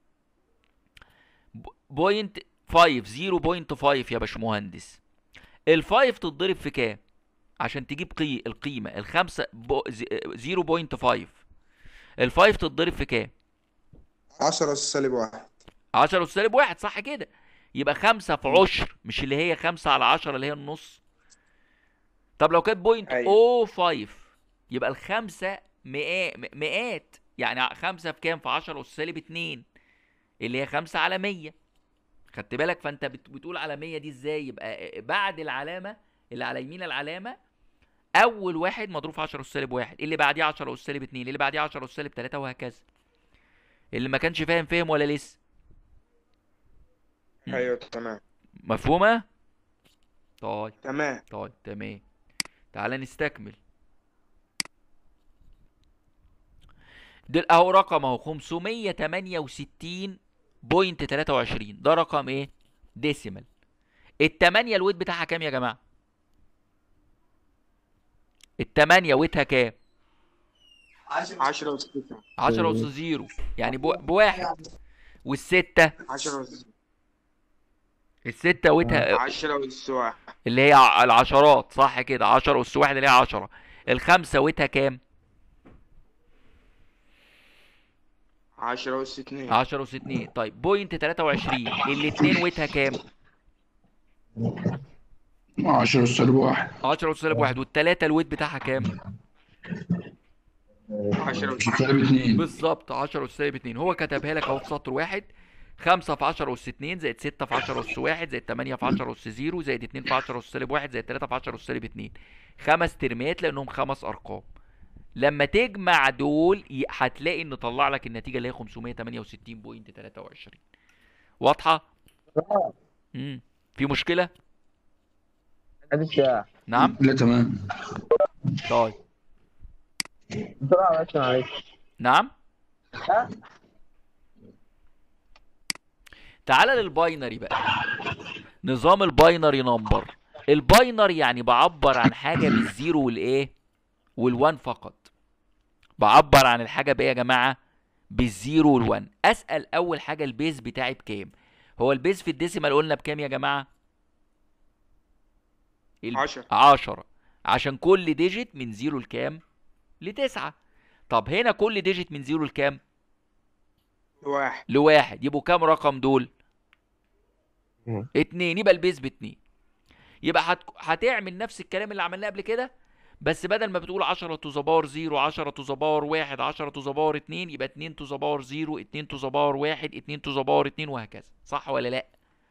ب- بوينت 5 0.5 يا باشمهندس الفايف تتضرب في كام عشان تجيب قي القيمة الخمسة بو... زي- 0.5 الفايف تتضرب في كام
10 أس سالب واحد
10 أس سالب واحد صح كده يبقى خمسة في عشر مش اللي هي خمسة على عشرة اللي هي النص طب لو كانت بوينت
أيوة.
او فايف يبقى الخمسة مئات مئات يعني خمسة في كام في عشرة أس سالب اتنين اللي هي خمسة على مية خدت بالك فانت بت- بتقول على مية دي ازاي يبقى بعد العلامة اللي على يمين العلامة أول واحد مضروب في 10 أس سالب واحد اللي بعديه 10 أس سالب اتنين اللي بعديه 10 أس سالب تلاتة وهكذا اللي ما كانش فاهم فهم ولا لسه مم.
ايوه تمام
مفهومة؟ طيب
تمام
طيب تمام تعالى نستكمل دل اهو رقم اهو 568 بوينت 23 ده رقم ايه؟ ديسيمال التمانية الويت بتاعها كام يا جماعة؟ التمانية ويتها كام؟
10 أس 9
عشرة أس زيرو يعني بو... بواحد والستة
10 أس
الستة ويتها
10 أس 1
اللي هي ع- العشرات صح كده 10 أس واحد اللي هي 10 الخمسة ويتها كام؟
10 أس 2
10 أس 2 طيب بوينت 23 الاتنين ويتها كام؟
10 سالب واحد
10 أس سالب واحد والتلاتة الويت بتاعها كام؟
10 أس
سالب اتنين
بالظبط 10 أس سالب 2 هو كتبها لك أهو في سطر واحد 5 في 10 أس 2 زائد 6 في 10 أس 1 زائد 8 في 10 أس 0 زائد 2 في 10 أس سالب 1 زائد 3 في 10 أس سالب 2 خمس ترمات لأنهم خمس أرقام لما تجمع دول ي- هتلاقي إن طلع لك النتيجة اللي هي 568.23 واضحة؟ امم في مشكلة؟ نعم؟
لا تمام
طيب
بسرعة بس معلش
نعم تعالى للباينري بقى نظام الباينري نمبر الباينري يعني بعبر عن حاجه بالزيرو والايه والوان فقط بعبر عن الحاجه بايه يا جماعه بالزيرو والوان اسال اول حاجه البيز بتاعي بكام هو البيز في الديسيمال قلنا بكام يا جماعه الب-
10
عشرة عشان كل ديجيت من زيرو لكام لتسعة طب هنا كل ديجيت من زيرو لكام
واحد
لواحد يبقوا كام رقم دول
مم.
اتنين يبقى البيز باتنين يبقى هت... هتعمل نفس الكلام اللي عملناه قبل كده بس بدل ما بتقول 10 تو ذا باور 0 10 تو ذا باور 1 10 تو ذا باور 2 يبقى 2 تو ذا باور 0 2 تو ذا باور 1 2 تو ذا باور 2 وهكذا صح ولا لا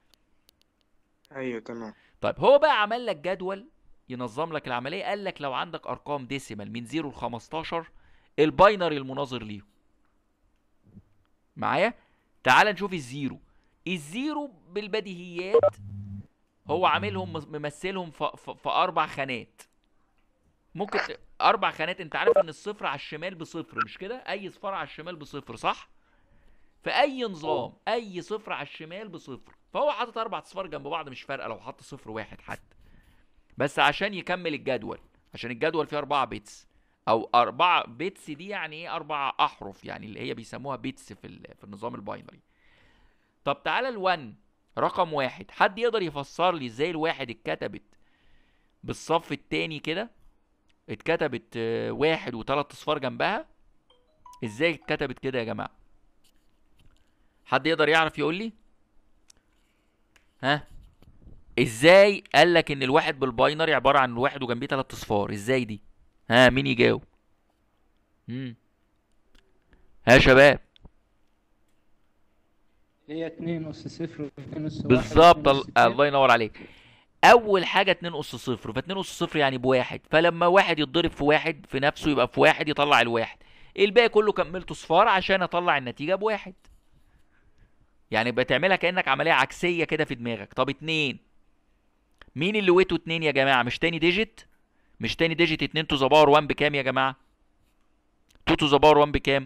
ايوه تمام
طيب هو بقى عمل لك جدول ينظم لك العمليه قال لك لو عندك ارقام ديسيمال من 0 ل 15 الباينري المناظر ليهم معايا تعال نشوف الزيرو الزيرو بالبديهيات هو عاملهم مس- ممثلهم في, في, في اربع خانات ممكن ت- اربع خانات انت عارف ان الصفر على الشمال بصفر مش كده اي صفر على الشمال بصفر صح في اي نظام اي صفر على الشمال بصفر فهو حاطط اربع اصفار جنب بعض مش فارقه لو حط صفر واحد حتى بس عشان يكمل الجدول عشان الجدول فيه اربعة بيتس او اربعة بيتس دي يعني ايه اربع احرف يعني اللي هي بيسموها بيتس في ال- في النظام الباينري طب تعالى الون رقم واحد حد يقدر يفسر لي ازاي الواحد اتكتبت بالصف التاني كده اتكتبت آه، واحد وثلاث اصفار جنبها ازاي اتكتبت كده يا جماعه حد يقدر يعرف يقول لي ها ازاي قال لك ان الواحد بالباينري عباره عن الواحد وجنبيه ثلاث اصفار ازاي دي ها مين يجاوب امم ها يا شباب
هي 2 أس صفر و2 أس واحد
بالظبط
واتنين أس
ال-
اتنين.
الله ينور عليك اول حاجه 2 اس صفر ف 2 اس صفر يعني بواحد فلما واحد يتضرب في واحد في نفسه يبقى في واحد يطلع الواحد الباقي كله كملته صفار عشان اطلع النتيجه بواحد يعني بتعملها كانك عمليه عكسيه كده في دماغك طب اتنين مين اللي ويته اتنين يا جماعه مش تاني ديجيت مش تاني ديجيت 2 تو ذا باور 1 بكام يا جماعه 2 تو ذا باور 1 بكام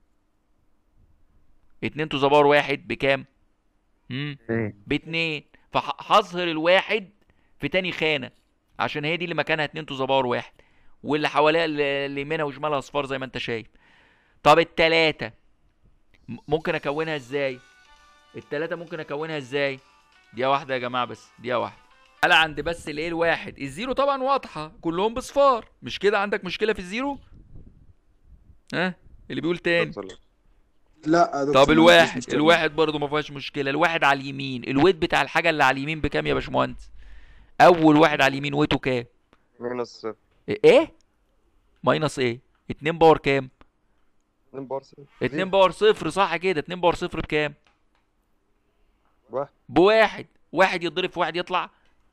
2 تو ذا باور 1 بكام امم باتنين فهظهر الواحد في تاني خانه عشان هي دي اللي مكانها 2 تو ذا باور 1 واللي حواليها اللي اللي يمينها وشمالها اصفار زي ما انت شايف طب التلاتة م- ممكن اكونها ازاي التلاتة ممكن اكونها ازاي دقيقة واحدة يا جماعة بس دقيقة واحدة انا عندي بس الايه الواحد الزيرو طبعا واضحة كلهم بصفار مش كده عندك مشكلة في الزيرو ها اللي بيقول تاني
دكتور.
لا يا دكتور
طب
ما
الواحد
فيش مشكلة.
الواحد برضه ما فيهاش مشكلة الواحد على اليمين الويت بتاع الحاجة اللي على اليمين بكام يا باشمهندس اول واحد على اليمين ويته كام
ماينس صفر
ايه ماينس ايه 2 باور كام
2 باور صفر
2 باور صفر صح كده 2 باور صفر بكام
واحد
بواحد واحد يتضرب في واحد يطلع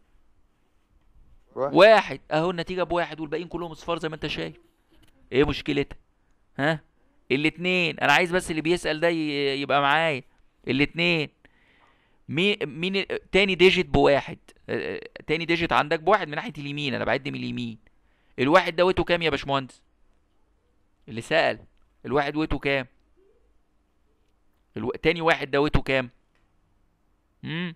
واحد
واحد اهو النتيجة بواحد والباقيين كلهم اصفار زي ما انت شايف ايه مشكلتها ها الاتنين انا عايز بس اللي بيسأل ده ي- يبقى معايا الاتنين مين مين ال- تاني ديجيت بواحد اه، اه، تاني ديجيت عندك بواحد من ناحية اليمين انا بعد من اليمين الواحد ده ويته كام يا باشمهندس اللي سأل الواحد ويته كام الو... تاني واحد ده ويته كام امم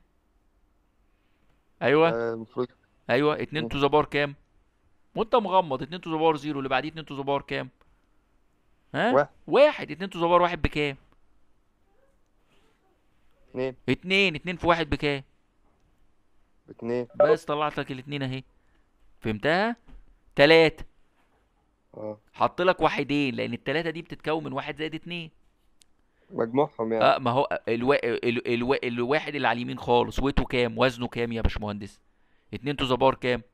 ايوه
آه، المفروض
ايوه 2 تو ذا باور كام وانت مغمض 2 تو ذا باور 0 اللي بعديه 2 تو ذا باور كام ها
واحد.
واحد 2 تو ذا باور واحد بكام
اتنين
2 2 في واحد بكام
باتنين
بس طلعت لك الاثنين اهي فهمتها تلاتة
اه
حط لك واحدين لان التلاتة دي بتتكون من واحد زائد اتنين
مجموعهم يعني
اه ما هو الوا... ال... الوا... الواحد اللي على اليمين خالص ويته كام وزنه كام يا باشمهندس 2 تو ذا باور كام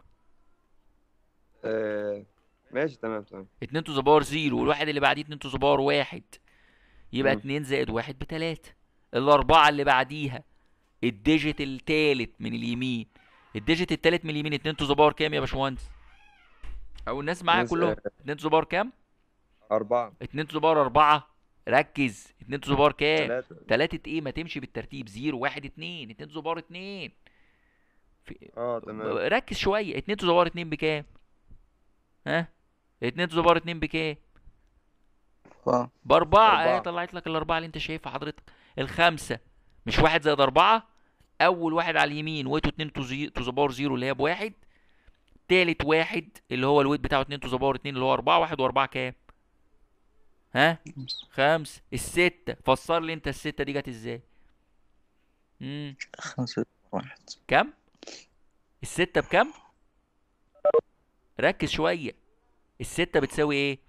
آه، ماشي تمام تمام
2 تو ذا باور 0 والواحد اللي بعديه 2 تو ذا باور 1 يبقى
مم.
2 زائد 1 بتلاتة الأربعة اللي بعديها الديجيت التالت من اليمين الديجيت التالت من اليمين 2 تو ذا باور كام يا باشمهندس؟ أو الناس معايا
ناس-
كلهم 2 تو ذا باور كام؟
أربعة
2 تو ذا باور 4 ركز 2 تو ذا باور كام؟
ثلاثة
تلاتة ايه ما تمشي بالترتيب 0 1 2 2 تو ذا باور 2 في...
اه تمام
ركز شوية 2 تو ذا باور 2 بكام؟ ها؟ 2 تو ذا باور 2 بكام؟
اه
بأربعة اهي
أربعة.
طلعت لك الأربعة اللي أنت شايفها حضرتك الخمسة مش واحد زائد أربعة أول واحد على اليمين ويته اتنين تو زي- تو ذا باور زيرو اللي هي بواحد تالت واحد اللي هو الويت بتاعه اتنين تو ذا باور اتنين اللي هو أربعة واحد وأربعة كام؟ ها؟ خمسة الستة فسر لي أنت الستة دي جت إزاي؟ مم.
خمسة واحد
كام؟ الستة بكام؟ ركز شوية الستة بتساوي ايه؟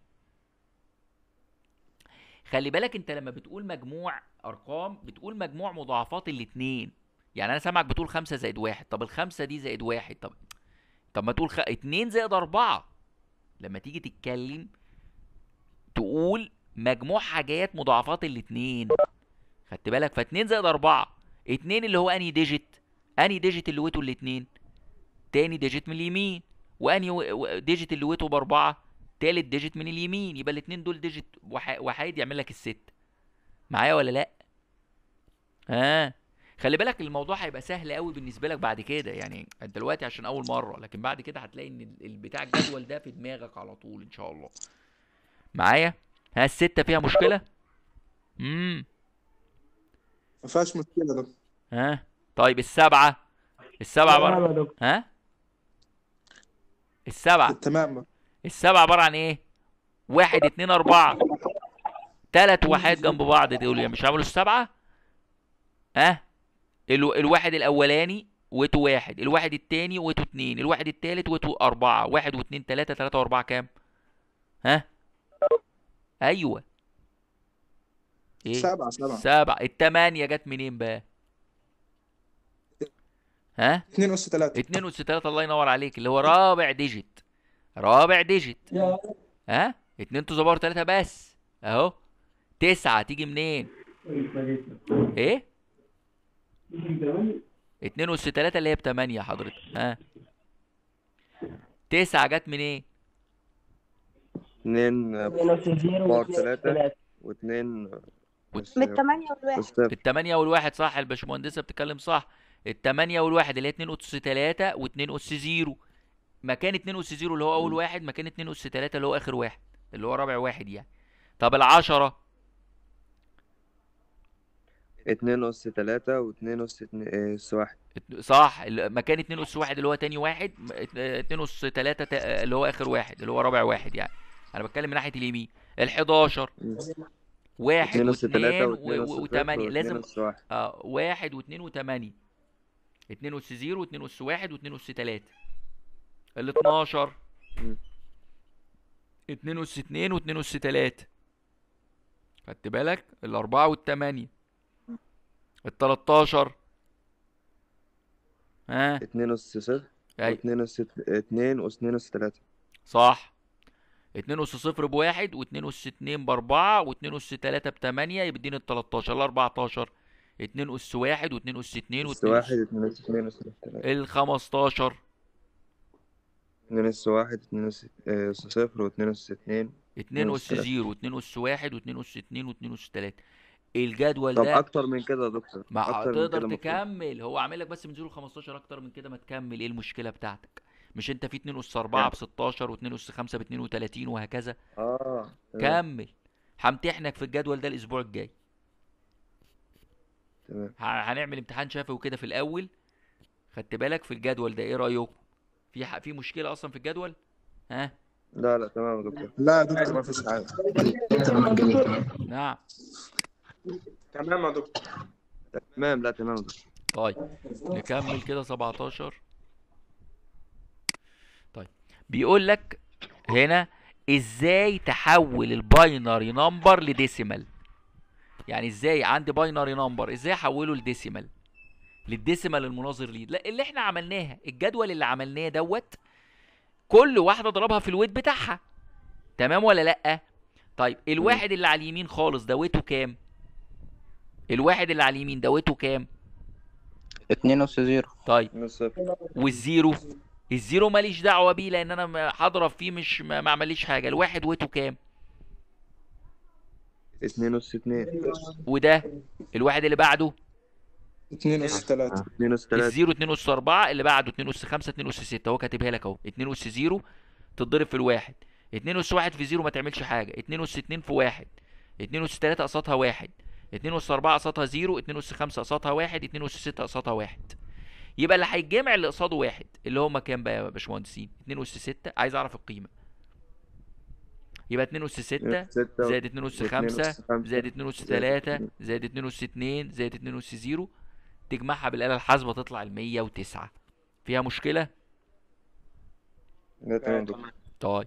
خلي بالك انت لما بتقول مجموع ارقام بتقول مجموع مضاعفات الاتنين يعني انا سامعك بتقول خمسة زائد واحد طب الخمسة دي زائد واحد طب طب ما تقول خ... اتنين زائد اربعة لما تيجي تتكلم تقول مجموع حاجات مضاعفات الاتنين خدت بالك فاتنين زائد اربعة اتنين اللي هو انهي ديجيت انهي ديجيت اللي ويته الاتنين تاني ديجيت من اليمين وانهي و- و- ديجيت اللي ويته باربعة تالت ديجيت من اليمين يبقى الاتنين دول ديجيت وح- وحيد يعمل لك الست معايا ولا لا ها خلي بالك الموضوع هيبقى سهل قوي بالنسبه لك بعد كده يعني انت دلوقتي عشان اول مره لكن بعد كده هتلاقي ان ال- البتاع الجدول ده في دماغك على طول ان شاء الله معايا ها الستة فيها مشكلة امم
ما فيهاش مشكلة ده
ها طيب السبعة السبعة
تمام
عبارة
يا دكتور
ها السبعة
تمام
السبعة عبارة عن ايه واحد اتنين اربعة تلات وحيد جنب بعض دول يعني مش عملوا السبعة ها ال... الواحد الاولاني ويتو واحد الواحد التاني ويتو اتنين الواحد التالت ويتو اربعة واحد واتنين تلاتة تلاتة واربعة كام ها ايوه ايه
سبعة سبعة
سبعة التمانية جت منين بقى ها
اتنين أس تلاتة
اتنين اس تلاتة الله ينور عليك اللي هو رابع ديجيت رابع ديجيت ها اتنين تو باور تلاتة بس اهو تسعة تيجي منين ايه اتنين اس تلاتة اللي هي بتمانية حضرتك ها تسعة جت منين
اتنين باور تلاتة واتنين والس-
بالثمانية والواحد
والصفر
التمانية والواحد صح الباشمهندسة بتتكلم صح التمانية والواحد اللي هي اتنين أس تلاتة واتنين أس زيرو مكان اتنين أس زيرو اللي هو أول
مم.
واحد مكان اتنين أس تلاتة اللي هو آخر واحد اللي هو رابع واحد يعني طب العشرة
اتنين أس تلاتة واتنين أس اتنين آه، أس واحد
ات- صح ال- مكان اتنين أس واحد اللي هو تاني واحد م- ات- اتنين أس تلاتة تا- اللي هو آخر واحد اللي هو رابع واحد يعني أنا بتكلم من ناحية اليمين الحداشر
مم.
واحد
اتنين أس تلاتة
واتنين
واتنين
و-
أس
و-
صفر
وتمانية
واتنين
لازم
أس واحد
اه واحد واتنين وتمانية اتنين أس زيرو واتنين أس واحد واتنين أس تلاتة الاتناشر
مم.
اتنين أس اتنين واتنين أس تلاتة خدت بالك الأربعة والتمانية التلاتاشر ها
اتنين أس صفر
أي
واتنين أس ات- اتنين أس اتنين أس تلاتة
صح اتنين أس صفر بواحد واتنين أس اتنين بأربعة واتنين أس تلاتة بتمانية يبقى التلاتاشر الأربعتاشر اتنين أس واحد واتنين أس اتنين
أس
واتنين
واحد
أس
اتنين أس اتنين أس تلاتة
الخمستاشر
اتنين أس واحد اتنين أس آه، أس صفر واتنين أس اتنين
اتنين
اتنين
أس
أس تلاتة
زيرو واتنين أس واحد واتنين أس اتنين واتنين أس تلاتة الجدول
طب
ده
أكتر من كده يا دكتور
ما
أكتر من كده
تقدر
المفروض
تكمل هو عامل لك بس من 0 ل 15 اكتر من كده ما تكمل ايه المشكله بتاعتك مش انت في 2 اس 4
يعني
ب 16 و2 اس 5 ب 32 وهكذا
اه تمام
كمل همتحنك في الجدول ده الاسبوع الجاي
تمام
ه- هنعمل امتحان شفوي وكده في الاول خدت بالك في الجدول ده ايه رايكم في ح- في مشكله اصلا في الجدول ها
لا لا تمام يا دكتور
لا يا دكتور ما فيش حاجة
نعم
تمام يا دكتور
تمام لا تمام يا دكتور
طيب نكمل كده 17 طيب بيقول لك هنا ازاي تحول الباينري نمبر لديسيمال يعني ازاي عندي باينري نمبر ازاي احوله لديسيمال للديسيمال المناظر ليه لا اللي احنا عملناها الجدول اللي عملناه دوت كل واحده اضربها في الويت بتاعها تمام ولا لا طيب الواحد اللي على اليمين خالص دوته كام الواحد اللي على اليمين دوته كام
اتنين أس زيرو
طيب
اتنين أس صفر
والزيرو الزيرو ماليش دعوه بيه لان انا م- هضرب فيه مش ما ما عمليش حاجه الواحد ويته كام
اتنين أس اتنين
وده الواحد اللي بعده
اتنين أس تلاتة
اتنين أس تلاتة
الزيرو 2 اس 4 اللي بعده 2 اس 5 2 اس 6 هو كاتبها لك اهو 2 اس 0 تتضرب في الواحد 2 اس 1 في 0 ما تعملش حاجه 2 اس 2 في 1 2 اس 3 قصادها 1 2 اس 4 قصادها 0 2 اس 5 قصادها 1 2 اس 6 قصادها 1 يبقى اللي هيتجمع اللي قصاده واحد اللي هما كام بقى يا باشمهندسين 2 اس 6 عايز اعرف القيمه يبقى 2 اس 6
ستة
زائد 2 اس
واتنين أس
5
خمسة
زائد 2 اس
زائد
3
اتنين.
زائد 2 اس 2 زائد 2 اس 0 تجمعها بالآلة الحاسبة تطلع ال 109 فيها مشكلة؟
لا تمام يا دكتور
طيب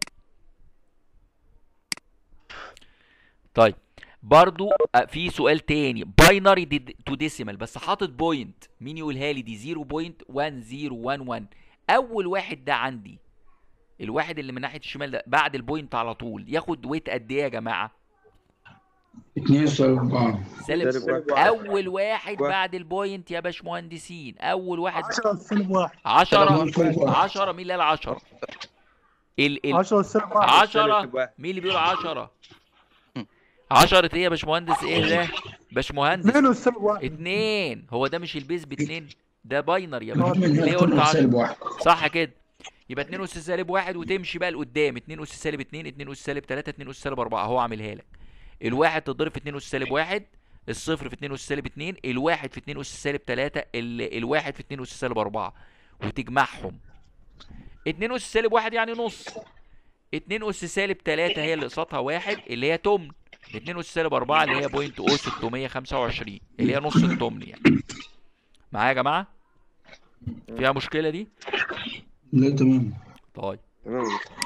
طيب برضو آه، في سؤال تاني باينري تو ديسيمال بس حاطط بوينت مين يقولها لي دي 0.1011 اول واحد ده عندي الواحد اللي من ناحيه الشمال ده بعد البوينت على طول ياخد ويت قد ايه يا جماعه
اتنين سالب أربعة
سالب
سالب واحد.
اول واحد
واحد.
بعد البوينت يا باشمهندسين اول واحد
10 سالب 1
10
سالب واحد.
10 مين اللي قال 10 ال ال
10 سالب 1
10
سالب واحد.
مين اللي بيقول 10 10 ايه يا باشمهندس ايه ده باشمهندس
2 سالب 1
اتنين هو ده مش البيز باتنين ده باينري يا
آه،
باشمهندس
من
ليه قلت
هنا
10
سالب واحد
صح كده يبقى 2 اس سالب 1 وتمشي بقى لقدام 2 اس سالب 2 2 اس سالب 3 2 اس سالب 4 اهو عاملها لك الواحد تتضرب في 2 اس سالب 1 الصفر في 2 اس سالب 2 الواحد في 2 اس سالب 3 ال... الواحد في 2 اس سالب 4 وتجمعهم 2 اس سالب 1 يعني نص 2 اس سالب 3 هي اللي قصادها واحد اللي هي تمن 2 اس سالب 4 اللي هي بوينت او 625 اللي هي نص التمن يعني معايا يا جماعه فيها مشكله دي
لا تمام
طيب
تمام يا دكتور.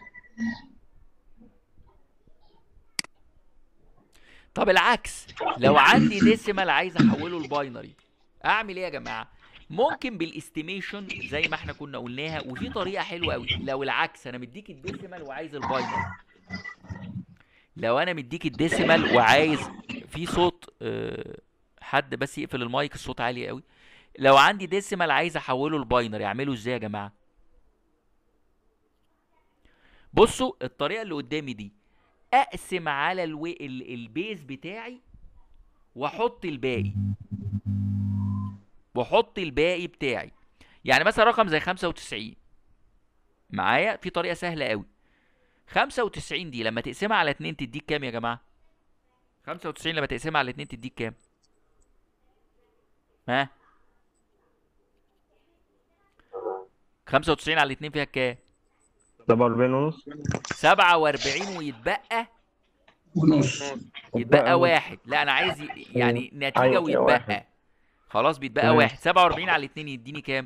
طب العكس لو عندي ديسيمال عايز احوله لباينري اعمل ايه يا جماعه ممكن بالاستيميشن زي ما احنا كنا قلناها وفي طريقه حلوه قوي لو العكس انا مديك الديسيمال وعايز الباينري لو انا مديك الديسيمال وعايز في صوت آه، حد بس يقفل المايك الصوت عالي قوي لو عندي ديسيمال عايز احوله لباينري اعمله ازاي يا جماعه بصوا الطريقه اللي قدامي دي اقسم على الوي ال- البيز بتاعي واحط الباقي واحط الباقي بتاعي يعني مثلا رقم زي 95 معايا في طريقه سهله قوي 95 دي لما تقسمها على 2 تديك كام يا جماعه 95 لما تقسمها على 2 تديك كام ها 95 على 2 فيها كام
47 ونص
47 ويتبقى
ونص
يتبقى واحد لا انا عايز ي- يعني نتيجه
أيوة،
ويتبقى
واحد.
خلاص بيتبقى
تمام.
واحد 47 على 2 يديني كام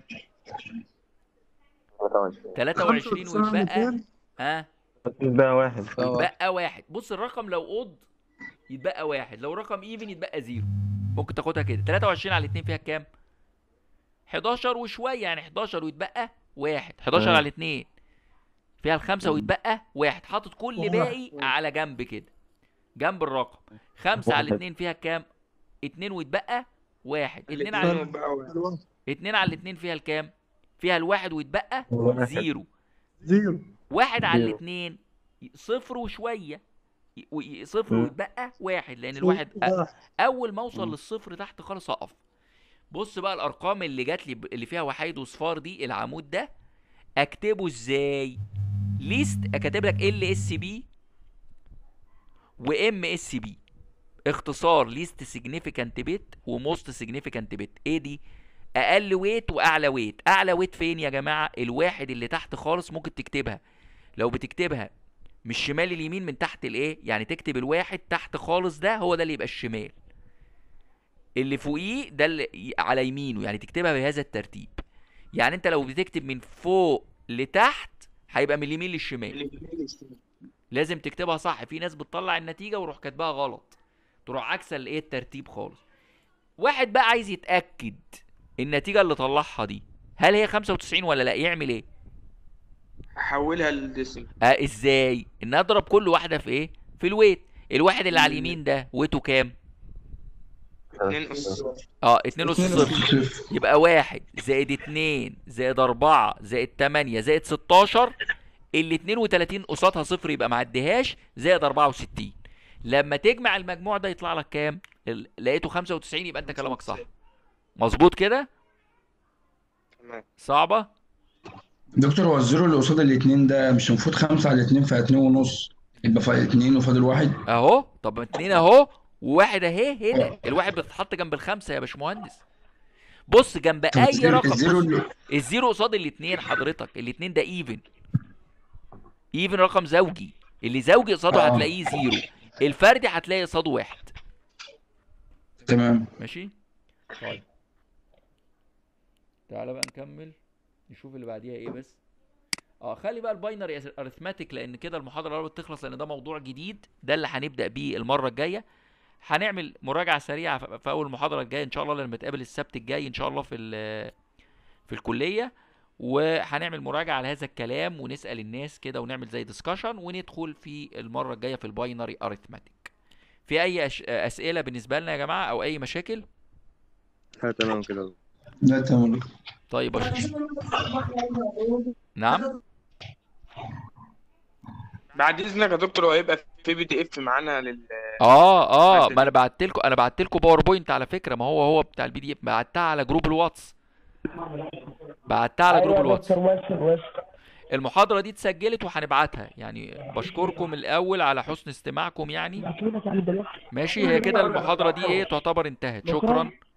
23 ويتبقى ها
بقى واحد
يتبقى واحد بص الرقم لو اود يتبقى واحد لو رقم ايفن يتبقى زيرو ممكن تاخدها كده 23 على 2 فيها كام 11 وشويه يعني 11 ويتبقى واحد 11
تمام.
على 2 فيها الخمسه ويتبقى واحد حاطط كل
واحد.
باقي على جنب كده جنب الرقم 5 على
واحد.
2 فيها كام 2 ويتبقى واحد 2
الاتنين
على
بقى واحد.
الواحد
2 على 2 فيها الكام فيها الواحد ويتبقى
واحد.
زيرو
زيرو
واحد على
زيرو.
الاثنين صفر وشويه ي- وي- صفر
مم.
ويتبقى واحد لان الواحد أ-
واحد
اول ما اوصل للصفر تحت خالص اقف بص بقى الارقام اللي جات لي ب- اللي فيها وحيد وصفار دي العمود ده اكتبه ازاي ليست كاتب لك ال اس بي وام اس بي اختصار ليست سيجنيفيكانت بت وموست سيجنيفيكانت بت ايه دي اقل ويت واعلى ويت اعلى ويت فين يا جماعه الواحد اللي تحت خالص ممكن تكتبها لو بتكتبها مش شمال اليمين من تحت الايه يعني تكتب الواحد تحت خالص ده هو ده اللي يبقى الشمال اللي فوقيه ده اللي ي- على يمينه يعني تكتبها بهذا الترتيب يعني انت لو بتكتب من فوق لتحت هيبقى من اليمين للشمال لازم تكتبها صح في ناس بتطلع النتيجه ويروح كاتباها غلط تروح عكس الايه الترتيب خالص واحد بقى عايز يتاكد النتيجه اللي طلعها دي هل هي 95 ولا لا يعمل ايه
حولها للديسم
آه ازاي ان اضرب كل واحده في ايه في الويت الواحد اللي على اليمين ده ويته كام
2 اس
اه 2 اس
اتنين
صفر
صفر
يبقى واحد زائد اتنين زائد اربعة زائد تمانية زائد ستاشر ال 32 قصادها صفر يبقى ما عديهاش زائد 64 لما تجمع المجموع ده يطلع لك كام؟ ال- لقيته 95 يبقى انت كلامك صح مظبوط كده؟
تمام
صعبة؟
دكتور هو الزيرو اللي قصاد الاتنين ده مش المفروض خمسة على اتنين في اتنين ونص يبقى فاضل اتنين وفاضل واحد
اهو طب اتنين اهو وواحد اهي هنا الواحد بتتحط جنب الخمسة يا باشمهندس بص جنب
طب
اي
الزيرو
رقم
الزيرو
بص
اللي
الزيرو قصاد الاتنين حضرتك الاتنين ده ايفن ايفن رقم زوجي اللي زوجي قصاده
آه.
هتلاقيه زيرو الفردي هتلاقي قصاده واحد
تمام
ماشي طيب تعالى بقى نكمل نشوف اللي بعديها ايه بس اه خلي بقى الباينري ارثماتيك لان كده المحاضره قربت تخلص لان ده موضوع جديد ده اللي هنبدا بيه المره الجايه هنعمل مراجعه سريعه في في اول المحاضره الجايه ان شاء الله لما نتقابل السبت الجاي ان شاء الله في ال- في الكليه وهنعمل مراجعه على هذا الكلام ونسال الناس كده ونعمل زي ديسكشن وندخل في المره الجايه في الباينري ارثماتيك في اي أش... اسئله بالنسبه لنا يا جماعه او اي مشاكل
اه تمام كده
لا تمام
طيب يا شيخ. نعم
بعد اذنك يا دكتور هو هيبقى في بي دي اف معانا لل
اه اه
بعد
ما انا بعت لكم انا بعت لكم باوربوينت على فكره ما هو هو بتاع البي دي اف بعتها على جروب الواتس بعتها على جروب الواتس المحاضره دي اتسجلت وهنبعتها يعني بشكركم الاول على حسن استماعكم يعني ماشي هي كده المحاضره دي ايه تعتبر انتهت شكرا